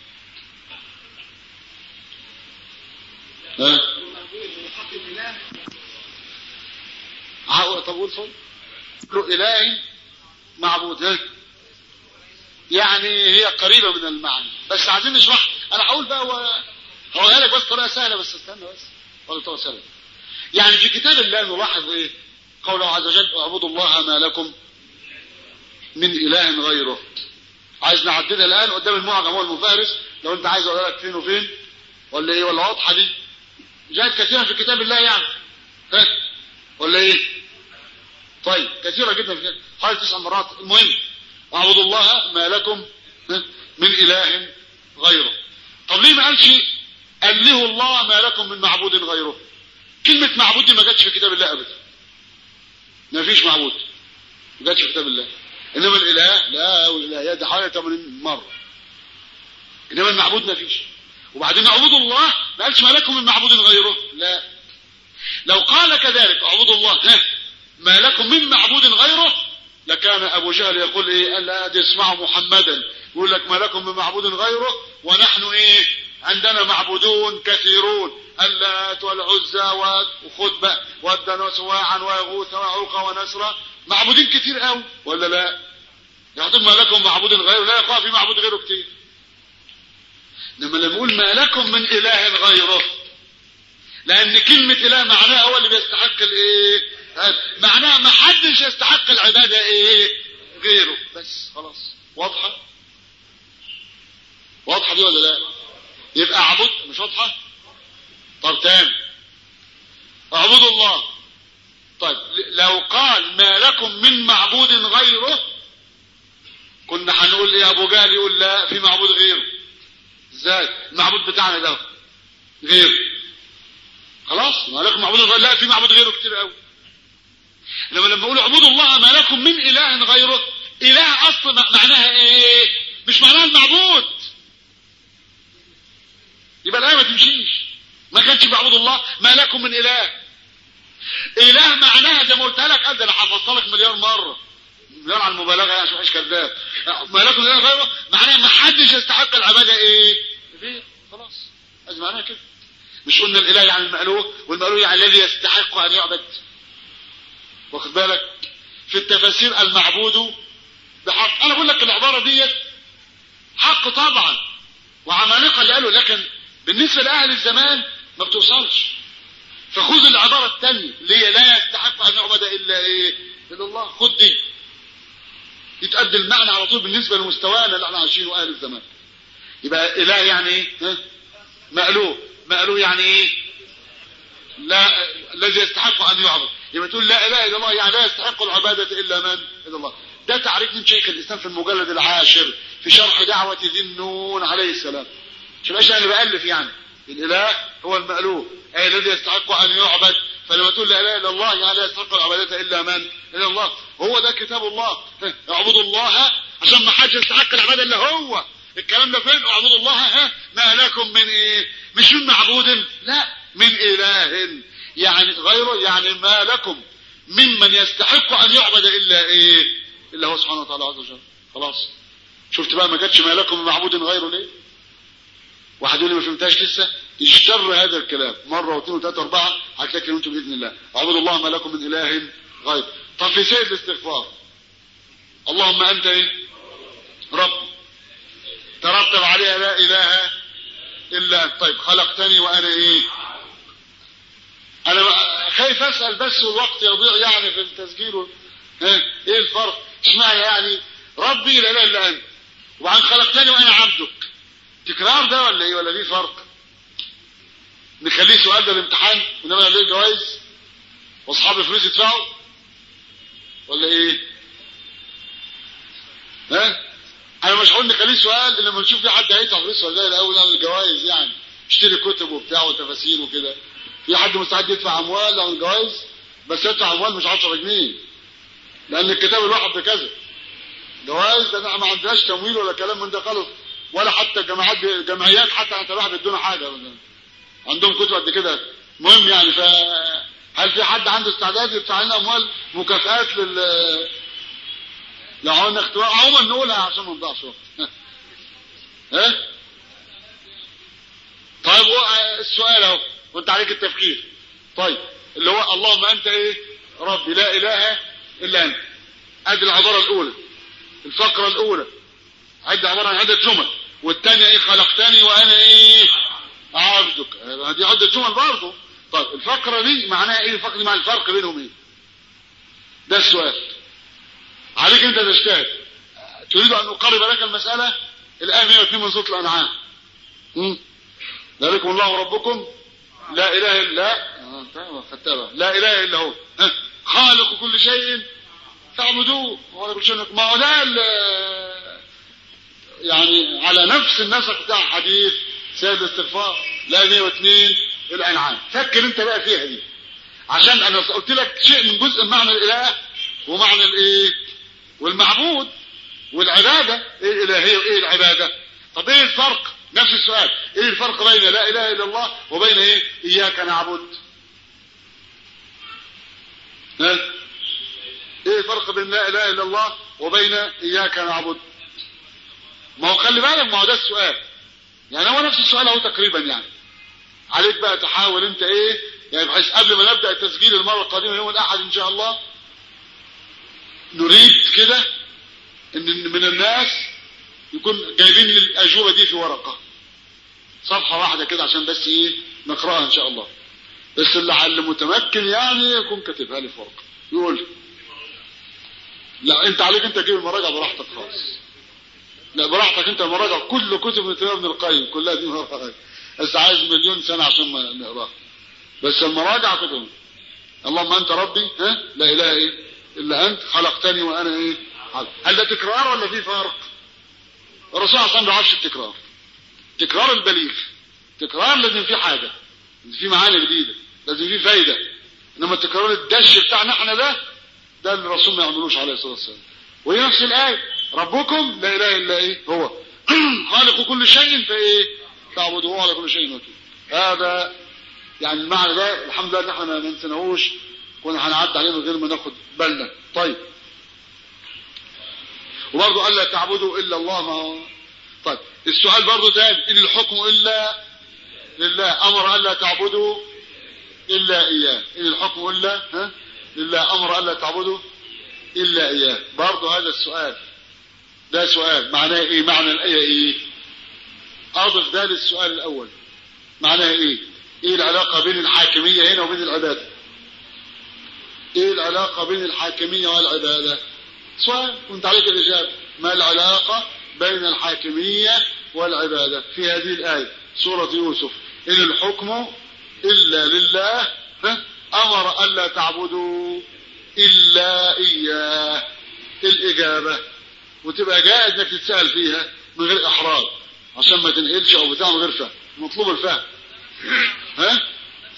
ها طب قول صوت اله معبود ها يعني هي قريبه من المعنى بس عايزين نشرح انا هقول بقى هو هقولها لك بس طريقه سهله بس استنى بس ولا طريقه سهله يعني في كتاب الله نلاحظ ايه قوله عز وجل اعبدوا الله ما لكم من اله غيره عايز نعددها الان قدام المعجم هو المفارس لو انت عايز اقول لك فين وفين ولا ايه ولا واضحه دي جاءت كثيرا في كتاب الله يعني ها ولا ايه طيب كثيره جدا في حوالي تسع مرات المهم اعبدوا الله ما لكم من اله غيره طب ليه ما قالش أله الله ما لكم من معبود غيره كلمة معبود دي ما جاتش في كتاب الله أبدا ما فيش معبود ما جاتش في كتاب الله إنما الإله لا والإله دي حوالي 80 مرة إنما المعبود ما فيش وبعدين اعبد الله ما قالش ما لكم من معبود غيره لا لو قال كذلك اعبدوا الله ما لكم من معبود غيره لكان ابو جهل يقول ايه الا تسمعوا محمدا يقول لك ما لكم من معبود غيره ونحن ايه عندنا معبودون كثيرون اللات والعزى وخد بقى ود سواعا ويغوث ويعوق ونسرا معبودين كتير قوي ولا لا يعطون ما لكم معبود غيره لا يقع في معبود غيره كتير لما نقول ما لكم من اله غيره لان كلمة اله معناها هو اللي بيستحق الايه معناها ما حدش يستحق العبادة ايه غيره بس خلاص واضحة واضحة دي ولا لا يبقى اعبد مش واضحة طب تاني اعبدوا الله طيب لو قال ما لكم من معبود غيره كنا هنقول ايه ابو جهل يقول لا في معبود غيره ازاي المعبود بتاعنا ده غير خلاص ما لكم معبود غيره لا في معبود غيره كتير قوي لما لما اقول اعبدوا الله ما لكم من اله غيره اله اصل معناها ايه مش معناها المعبود يبقى الايه ما تمشيش ما كانش بيعبد الله ما لكم من اله اله معناها زي ما قلت لك قد انا حفظت لك مليار مره مليار على المبالغه يعني عشان مش كذاب ما لكم من اله غيره معناها ما حدش يستحق العباده ايه غير خلاص از معناها كده مش قلنا الاله يعني المألوه والمألوه يعني الذي يستحق ان يعبد واخد بالك في التفاسير المعبود بحق انا بقول لك العباره ديت حق طبعا وعمالقه اللي قالوا لكن بالنسبه لاهل الزمان ما بتوصلش فخذ العباره الثانيه اللي هي لا يستحق ان يعبد الا ايه الا الله خد دي يتأدي المعنى على طول بالنسبه لمستوانا اللي احنا عايشينه اهل الزمان يبقى اله يعني ايه ها؟ مألوه مألوه يعني ايه لا الذي يستحق ان يعبد يبقى تقول لا اله الا الله يعني لا يستحق العباده الا من الا الله ده تعريف من شيخ الاسلام في المجلد العاشر في شرح دعوه ذي النون عليه السلام مش انا اللي بالف يعني الاله هو المألوه اي الذي يستحق ان يعبد فلما تقول لا اله الا الله يعني لا يستحق العباده الا من الا الله هو ده كتاب الله اعبدوا الله عشان ما حدش يستحق العباده الا هو الكلام ده فين اعبدوا الله ها ما لكم من ايه مش من معبود لا من اله يعني غيره يعني ما لكم ممن يستحق ان يعبد الا ايه الا هو سبحانه وتعالى عز وجل خلاص شفت بقى ما جاتش ما لكم من معبود غيره ليه واحد يقول لي ما فهمتهاش لسه اجتر هذا الكلام مره واثنين وثلاثه واربعه هتلاقي انتم باذن الله اعبدوا الله ما لكم من اله غير طب في سيد الاستغفار اللهم انت ايه رب ترتب عليها لا اله الا انت طيب خلقتني وانا ايه انا خايف اسال بس والوقت يضيع يعني في التسجيل ها ايه الفرق اشمعنى يعني ربي لا اله الا انت وبعدين خلقتني وانا عبدك تكرار ده ولا ايه ولا في فرق نخليه سؤال ده الامتحان ونعمل عليه جوائز واصحاب الفلوس يدفعوا ولا ايه ها انا مش هقول نخليه سؤال الا لما نشوف في حد هيدفع فلوس ولا لا الاول نعمل جوائز يعني اشتري كتب وبتاع وتفاسير وكده في حد مستعد يدفع اموال على الجوائز بس يدفع اموال مش 10 جنيه لان الكتاب الواحد بكذا جوائز ده ما عندناش تمويل ولا كلام من ده خالص ولا حتى جماعات جمعيات حتى عن تبع بيدونا حاجه عندهم كتب قد كده مهم يعني ف هل في حد عنده استعداد يدفع لنا اموال مكافآت لل لعون اختبار عموما نقولها عشان ما نضيعش وقت ها طيب السؤال اهو وانت عليك التفكير طيب اللي هو اللهم انت ايه ربي لا اله الا انت ادي العباره الاولى الفقره الاولى عد عباره عن عده جمل والثانيه ايه خلقتني وانا ايه عبدك دي عده جمل برضه طيب الفقره دي معناها ايه الفقره دي مع الفرق بينهم ايه ده السؤال عليك انت تجتهد تريد ان اقرب لك المساله الايه 102 من سوره الانعام ذلكم الله ربكم لا اله الا لا لا اله الا هو خالق كل شيء فاعبدوه كل شيء ما هو ده يعني على نفس النسق بتاع حديث سيد الاستغفار لا 102 الانعام فكر انت بقى فيها دي عشان انا قلت لك شيء من جزء معنى الاله ومعنى الايه والمعبود والعباده ايه الالهيه وايه العباده طب ايه الفرق نفس السؤال ايه الفرق بين لا اله الا الله وبين ايه اياك نعبد ها ايه الفرق بين لا اله الا الله وبين اياك نعبد ما هو خلي بالك ما هو ده السؤال يعني هو نفس السؤال اهو تقريبا يعني عليك بقى تحاول انت ايه يعني بحيث قبل ما نبدا التسجيل المره القادمه يوم الاحد ان شاء الله نريد كده ان من الناس يكون جايبين لي الاجوبه دي في ورقه صفحه واحده كده عشان بس ايه نقراها ان شاء الله بس اللي اللي متمكن يعني يكون كاتبها لي في ورقه يقول لا انت عليك انت تجيب المراجع براحتك خالص لا براحتك انت المراجع كل كتب ابن القيم كلها دي مراجع بس عايز مليون سنه عشان ما نقراها بس المراجع كتب اللهم انت ربي ها لا اله ايه الا انت خلقتني وانا ايه هل ده تكرار ولا في فرق الرسول صلى الله عليه وسلم ما بيعرفش التكرار تكرار البليغ تكرار لازم فيه حاجه لازم فيه معاني جديده لازم فيه فايده انما التكرار الدش بتاعنا احنا ده ده اللي الرسول ما يعملوش عليه الصلاه والسلام وهي نفس الآية ربكم لا إله إلا إيه هو خالق كل شيء فإيه تعبدوا هو على كل شيء وكيل هذا يعني المعنى ده الحمد لله ان احنا ما ننسناهوش كنا هنعدي عليه من غير ما ناخد بالنا طيب وبرضه الا تعبدوا الا الله ما هو طيب السؤال برضه تاني ان الحكم الا لله امر الا تعبدوا الا اياه ان الحكم الا ها لله امر الا تعبدوا الا اياه برضه هذا السؤال ده سؤال معناه ايه معنى الايه ايه اضف ده للسؤال الاول معناها ايه ايه العلاقة بين الحاكمية هنا وبين العبادة ايه العلاقة بين الحاكمية والعبادة سؤال كنت عليك الاجابة ما العلاقة بين الحاكمية والعبادة في هذه الآية سورة يوسف إن الحكم إلا لله أمر ألا تعبدوا إلا إياه الإجابة وتبقى جائز انك تتسأل فيها من غير إحراج عشان ما تنقلش أو بتاع من غير فهم مطلوب الفهم ها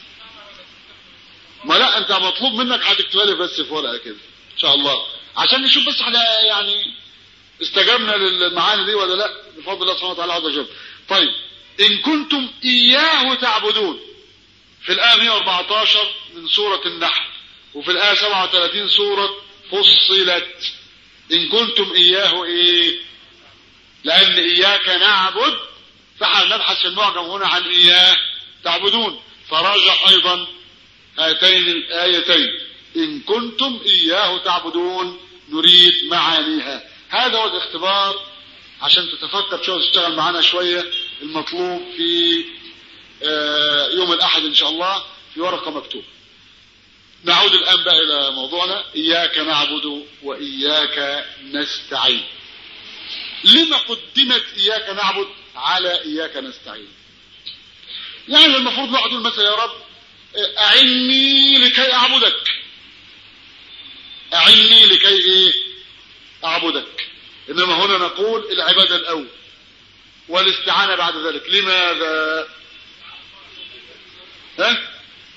ما لا انت مطلوب منك هتكتبها لي بس في ورقه كده ان شاء الله عشان نشوف بس احنا يعني استجبنا للمعاني دي ولا لا بفضل الله سبحانه وتعالى عز وجل طيب ان كنتم اياه تعبدون في الايه 114 من سوره النحل وفي الايه 37 سوره فصلت ان كنتم اياه ايه لان اياك نعبد فنبحث في المعجم هنا عن إياه تعبدون فراجع أيضا هاتين الآيتين إن كنتم إياه تعبدون نريد معانيها هذا هو الاختبار عشان تتفكر شوية وتشتغل معنا شوية المطلوب في يوم الأحد إن شاء الله في ورقة مكتوب نعود الآن بقى إلى موضوعنا إياك نعبد وإياك نستعين لما قدمت إياك نعبد على إياك نستعين يعني المفروض نقعد نقول مثلا يا رب أعني لكي أعبدك أعني لكي إيه أعبدك إنما هنا نقول العبادة الأول والاستعانة بعد ذلك لماذا ها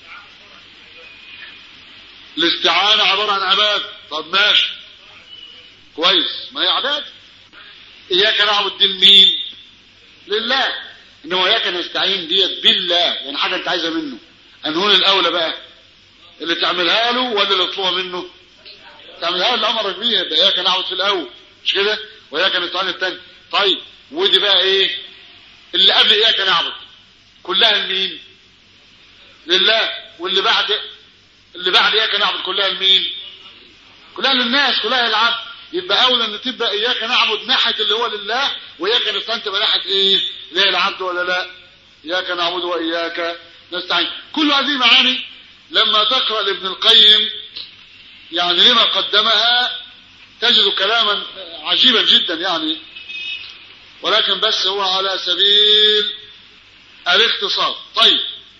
الاستعانة عبارة عن عباد طب ماشي كويس ما هي عباد إياك نعبد دين مين لله انما اياك نستعين ديت بالله يعني حاجه انت عايزها منه ان هون الاولى بقى اللي تعملها له ولا اللي تطلبها منه تعملها له اللي امرك بيها يبقى اياك نعبد في الاول مش كده واياك نستعين الثاني طيب ودي بقى ايه اللي قبل اياك نعبد كلها لمين لله واللي بعد اللي بعد اياك نعبد كلها لمين كلها للناس كلها للعبد يبقى اولى ان تبقى اياك نعبد ناحيه اللي هو لله واياك نستعين تبقى ناحيه ايه ليه العبد ولا لا اياك نعبد واياك نستعين كل هذه معاني لما تقرا لابن القيم يعني لما قدمها تجد كلاما عجيبا جدا يعني ولكن بس هو على سبيل الاختصار طيب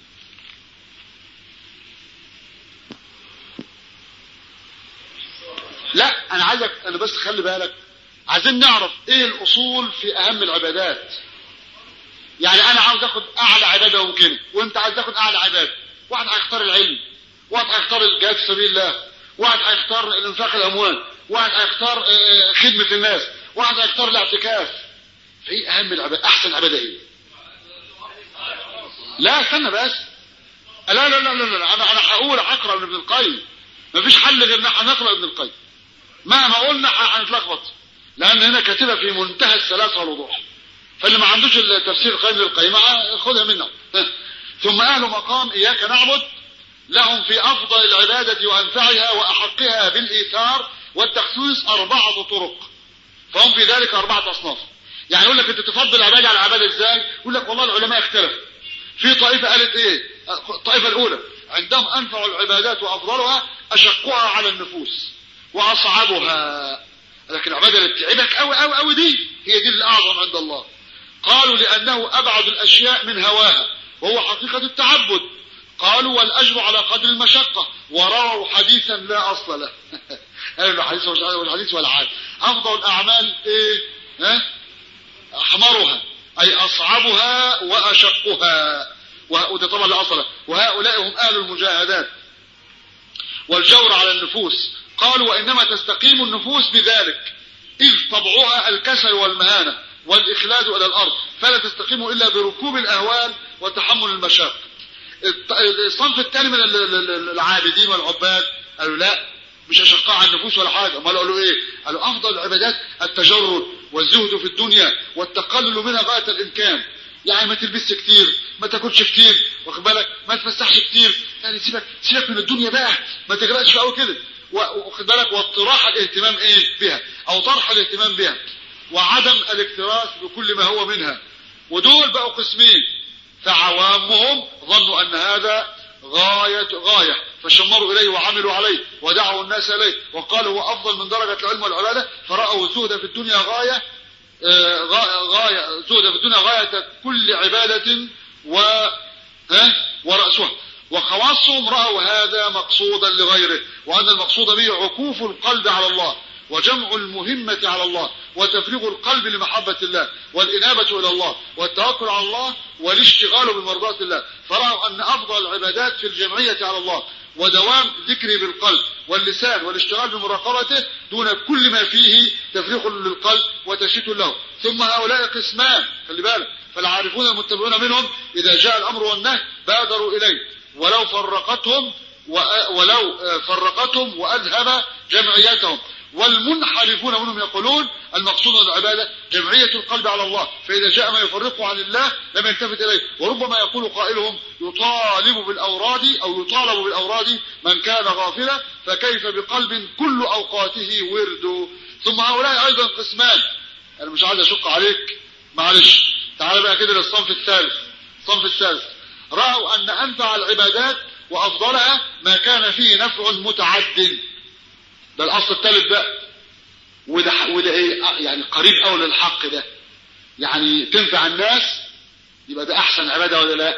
لا انا عايزك انا بس خلي بالك عايزين نعرف ايه الاصول في اهم العبادات يعني انا عاوز اخد اعلى عباده ممكنه وانت عايز تاخد اعلى عباده واحد هيختار العلم واحد هيختار الجهاد في سبيل الله واحد هيختار الانفاق الاموال واحد هيختار خدمه الناس واحد هيختار الاعتكاف في اهم العباده احسن عباده ايه لا استنى بس لا لا لا لا, لا. انا انا هقول هقرا من ابن القيم مفيش حل غير ان احنا نقرا ابن القيم مهما قلنا هنتلخبط لان هنا كاتبه في منتهى السلاسه والوضوح فاللي ما عندوش التفسير القيم للقيمه خدها منه ثم اهل مقام اياك نعبد لهم في افضل العباده وانفعها واحقها بالايثار والتخصيص اربعه طرق فهم في ذلك اربعه اصناف يعني يقول لك انت تفضل العباده على العباده ازاي يقول لك والله العلماء اختلفوا في طائفه قالت ايه الطائفه الاولى عندهم انفع العبادات وافضلها اشقها على النفوس واصعبها لكن العباده اللي بتتعبك قوي قوي قوي دي هي دي الاعظم عند الله قالوا لانه ابعد الاشياء من هواها وهو حقيقه التعبد قالوا والاجر على قدر المشقه ورووا حديثا لا اصل له الحديث والحديث والعاد افضل الاعمال ايه ها احمرها اي اصعبها واشقها وده طبعا لا اصل له وهؤلاء هم اهل المجاهدات والجور على النفوس قالوا وإنما تستقيم النفوس بذلك طبعها الكسل والمهانة والإخلاد إلى الأرض فلا تستقيم إلا بركوب الأهوال وتحمل المشاق الصنف الثاني من العابدين والعباد قالوا لا مش أشقاء على النفوس ولا حاجة امال قالوا إيه قالوا أفضل العبادات التجرد والزهد في الدنيا والتقلل منها غاية الإمكان يعني ما تلبسش كتير ما تاكلش كتير واخد بالك ما تفسحش كتير يعني سيبك سيبك من الدنيا بقى ما تجرأش قوي كده واخد بالك واطراح الاهتمام ايه بها او طرح الاهتمام بها وعدم الاكتراث بكل ما هو منها ودول بقوا قسمين فعوامهم ظنوا ان هذا غاية غاية فشمروا إليه وعملوا عليه ودعوا الناس إليه وقالوا هو أفضل من درجة العلم والعبادة فرأوا الزهد في الدنيا غاية غاية زهد في الدنيا غاية كل عبادة و ورأسها وخواصهم رأوا هذا مقصودا لغيره وأن المقصود به عكوف القلب على الله وجمع المهمة على الله وتفريغ القلب لمحبة الله والإنابة إلى الله والتوكل على الله والاشتغال بمرضاة الله فرأوا أن أفضل العبادات في الجمعية على الله ودوام ذكره بالقلب واللسان والاشتغال بمراقبته دون كل ما فيه تفريق للقلب وتشتت له ثم هؤلاء قسمان خلي بالك فالعارفون المتبعون منهم إذا جاء الأمر والنهي بادروا إليه ولو فرقتهم ولو فرقتهم وأذهب جمعيتهم والمنحرفون منهم يقولون المقصود من العبادة جمعية القلب على الله فإذا جاء ما يفرقه عن الله لم يلتفت إليه وربما يقول قائلهم يطالب بالأوراد أو يطالب بالأوراد من كان غافلا فكيف بقلب كل أوقاته ورد ثم هؤلاء أيضا قسمان أنا مش عايز أشق عليك معلش تعال بقى كده للصنف الثالث الصنف الثالث رأوا أن أنفع العبادات وأفضلها ما كان فيه نفع متعد ده الأصل الثالث بقى وده وده ايه يعني قريب قوي للحق ده يعني تنفع الناس يبقى ده احسن عباده ولا لا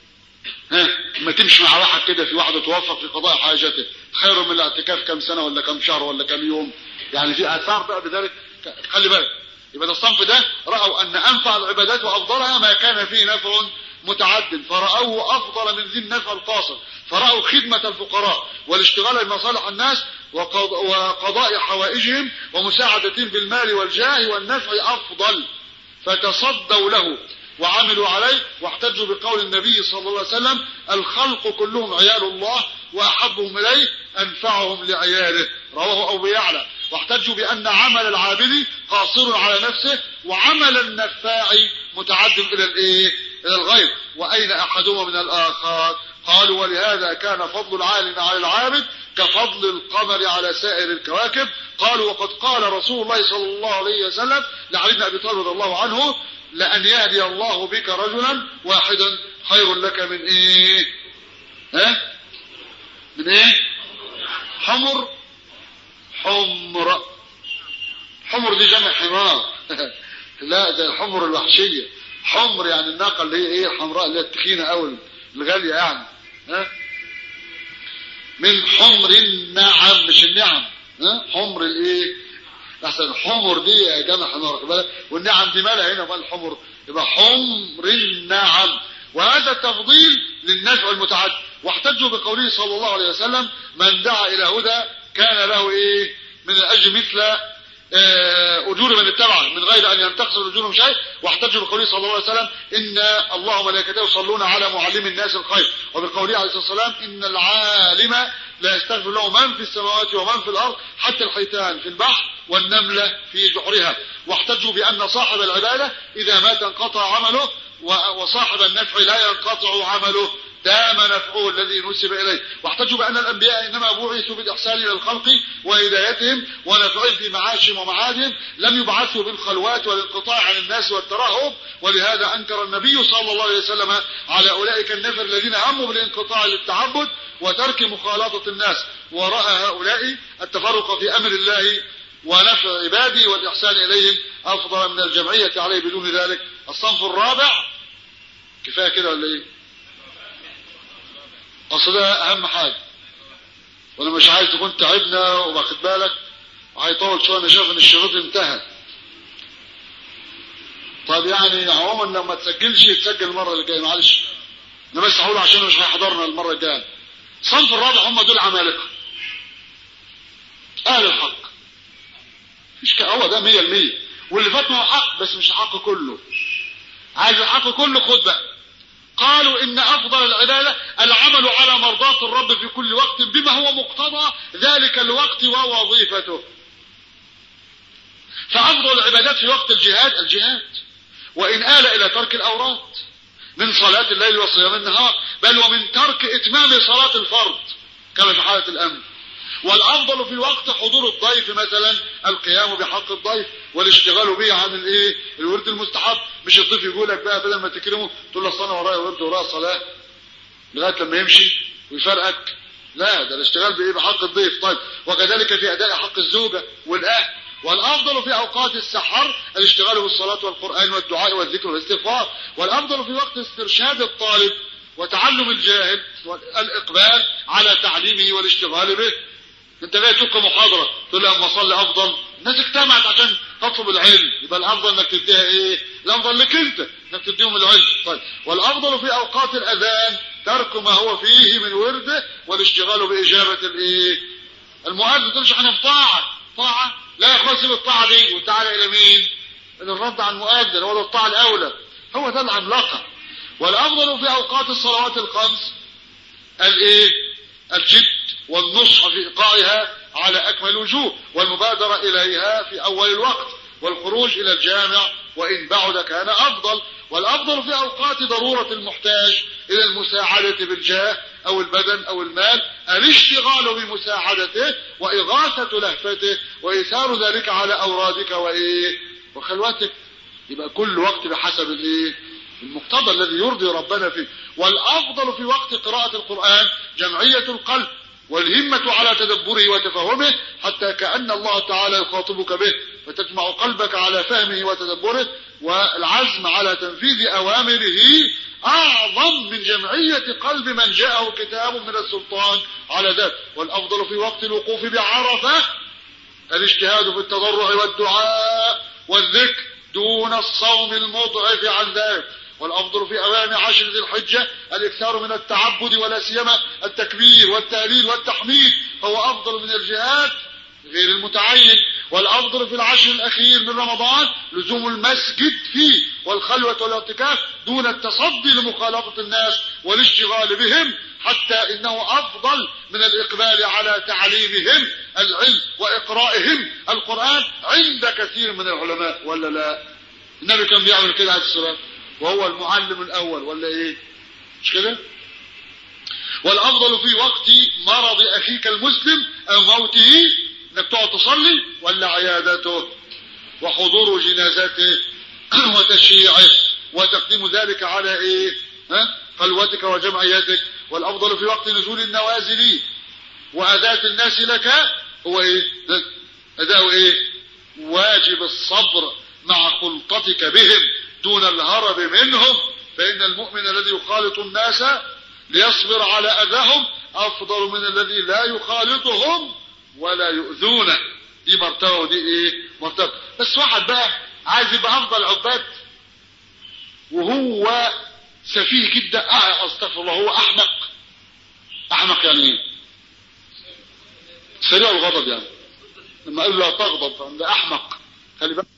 ها ما تمشي مع واحد كده في واحد توفق في قضاء حاجته خير من الاعتكاف كم سنه ولا كم شهر ولا كم يوم يعني في اثار بقى بذلك خلي بالك يبقى ده الصنف ده راوا ان انفع العبادات وافضلها ما كان فيه نفع متعد فرأوه أفضل من ذي النفع القاصر فرأوا خدمة الفقراء والاشتغال بمصالح الناس وقضاء حوائجهم ومساعدتهم بالمال والجاه والنفع أفضل فتصدوا له وعملوا عليه واحتجوا بقول النبي صلى الله عليه وسلم الخلق كلهم عيال الله وأحبهم إليه أنفعهم لعياله رواه أبو يعلى واحتجوا بأن عمل العابد قاصر على نفسه وعمل النفاع متعد إلى الإيه؟ إلى الغير وأين أحدهما من الآخر قالوا ولهذا كان فضل العالم على العابد كفضل القمر على سائر الكواكب قالوا وقد قال رسول الله صلى الله عليه وسلم لعلي بن ابي طالب رضي الله عنه لان يهدي الله بك رجلا واحدا خير لك من ايه ها من ايه حمر حمر حمر دي جمع حمار لا ده الحمر الوحشيه حمر يعني الناقه اللي هي ايه الحمراء اللي هي التخينه قوي الغاليه يعني ها من حمر النعم مش النعم ها حمر الايه احسن الحمر دي يا جماعه حمار بالك والنعم دي مالها هنا مال الحمر يبقى حمر النعم وهذا التفضيل للنفع المتعدد واحتجوا بقوله صلى الله عليه وسلم من دعا الى هدى كان له ايه من الاجر مثل أجور من اتبعه من غير أن ينتقص أجورهم شيء واحتجوا بقوله صلى الله عليه وسلم إن الله وملائكته يصلون على معلم الناس الخير وبقوله عليه الصلاة والسلام إن العالم لا يستغفر له من في السماوات ومن في الأرض حتى الحيتان في البحر والنملة في جحرها واحتجوا بأن صاحب العبادة إذا مات انقطع عمله وصاحب النفع لا ينقطع عمله دام نفعه الذي نسب إليه واحتجوا بأن الأنبياء إنما بعثوا بالإحسان إلى الخلق وهدايتهم ونفعهم في معاشهم ومعادهم لم يبعثوا بالخلوات والانقطاع عن الناس والترهب ولهذا أنكر النبي صلى الله عليه وسلم على أولئك النفر الذين هموا بالانقطاع للتعبد وترك مخالطة الناس ورأى هؤلاء التفرق في أمر الله ونفع عباده والإحسان إليهم أفضل من الجمعية عليه بدون ذلك الصنف الرابع كفاية كده ولا إيه اصل ده اهم حاجه وانا مش عايز تكون تعبنا واخد بالك وهيطول شويه انا شايف ان الشريط انتهى طب يعني عموما لما تسجلش تسجل المره اللي جايه معلش انا بس هقول عشان مش هيحضرنا المره الجايه الصنف الرابع هم دول عمالقه اهل الحق مش هو ده 100% واللي فات هو حق بس مش الحق كله عايز الحق كله خد بقى قالوا ان افضل العباده العمل على مرضاه الرب في كل وقت بما هو مقتضى ذلك الوقت ووظيفته فافضل العبادات في وقت الجهاد الجهاد وان آل الى ترك الاوراد من صلاة الليل وصيام النهار بل ومن ترك اتمام صلاة الفرض كما في حالة الامن والافضل في الوقت حضور الضيف مثلا القيام بحق الضيف والاشتغال به عن الايه الورد المستحب مش الضيف يقول لك بقى بدل ما تكرمه تقول له اصل انا ورايا ورد ورايا صلاه لغايه لما يمشي ويفرقك لا ده الاشتغال بايه بحق الضيف طيب وكذلك في اداء حق الزوجه والاهل والافضل في اوقات السحر الاشتغال بالصلاه والقران والدعاء والذكر والاستغفار والافضل في وقت استرشاد الطالب وتعلم الجاهل والاقبال على تعليمه والاشتغال به انت جاي تلقى محاضرة تقول لها اما اصلي افضل الناس اجتمعت عشان تطلب العلم يبقى الافضل انك تديها ايه الافضل لك انت انك تديهم العلم طيب والافضل في اوقات الاذان ترك ما هو فيه من ورده والاشتغال باجابة الايه المؤذن تقولش احنا في طاعة طاعة لا يا اخوان سيب الطاعة دي وتعالى الى مين الى الرد على المؤذن هو ده الطاعة الاولى هو ده العملاقة والافضل في اوقات الصلوات الخمس الايه الجد والنصح في إيقاعها على أكمل وجوه والمبادرة إليها في أول الوقت والخروج إلى الجامع وإن بعد كان أفضل والأفضل في أوقات ضرورة المحتاج إلى المساعدة بالجاه أو البدن أو المال الاشتغال بمساعدته وإغاثة لهفته وإيثار ذلك على أورادك وإيه وخلوتك يبقى كل وقت بحسب الإيه المقتضى الذي يرضي ربنا فيه والأفضل في وقت قراءة القرآن جمعية القلب والهمة على تدبره وتفهمه حتى كأن الله تعالى يخاطبك به فتجمع قلبك على فهمه وتدبره والعزم على تنفيذ أوامره أعظم من جمعية قلب من جاءه كتاب من السلطان على ذلك والأفضل في وقت الوقوف بعرفة الاجتهاد في التضرع والدعاء والذكر دون الصوم المضعف عن ذلك والأفضل في أوام عشر ذي الحجة الإكثار من التعبد ولا سيما التكبير والتهليل والتحميد فهو أفضل من الجهاد غير المتعين والأفضل في العشر الأخير من رمضان لزوم المسجد فيه والخلوة والاعتكاف دون التصدي لمخالطة الناس والاشتغال بهم حتى إنه أفضل من الإقبال على تعليمهم العلم وإقرائهم القرآن عند كثير من العلماء ولا لا النبي كان بيعمل كده عليه الصلاة وهو المعلم الأول ولا إيه مش كده والأفضل في وقت مرض أخيك المسلم أو موته انك تقعد تصلي ولا عيادته وحضور جنازته وتشييعه وتقديم ذلك على ايه ها خلوتك وجمعيتك والافضل في وقت نزول النوازل واداة الناس لك هو ايه اداء ايه واجب الصبر مع خلطتك بهم دون الهرب منهم فإن المؤمن الذي يخالط الناس ليصبر على أذاهم أفضل من الذي لا يخالطهم ولا يؤذونه دي مرتبة ودي إيه مرتبة بس واحد بقى عايز يبقى أفضل عباد وهو سفيه جدا أستغفر الله هو أحمق أحمق يعني إيه سريع الغضب يعني لما قال له لا تغضب فده أحمق خلي بالك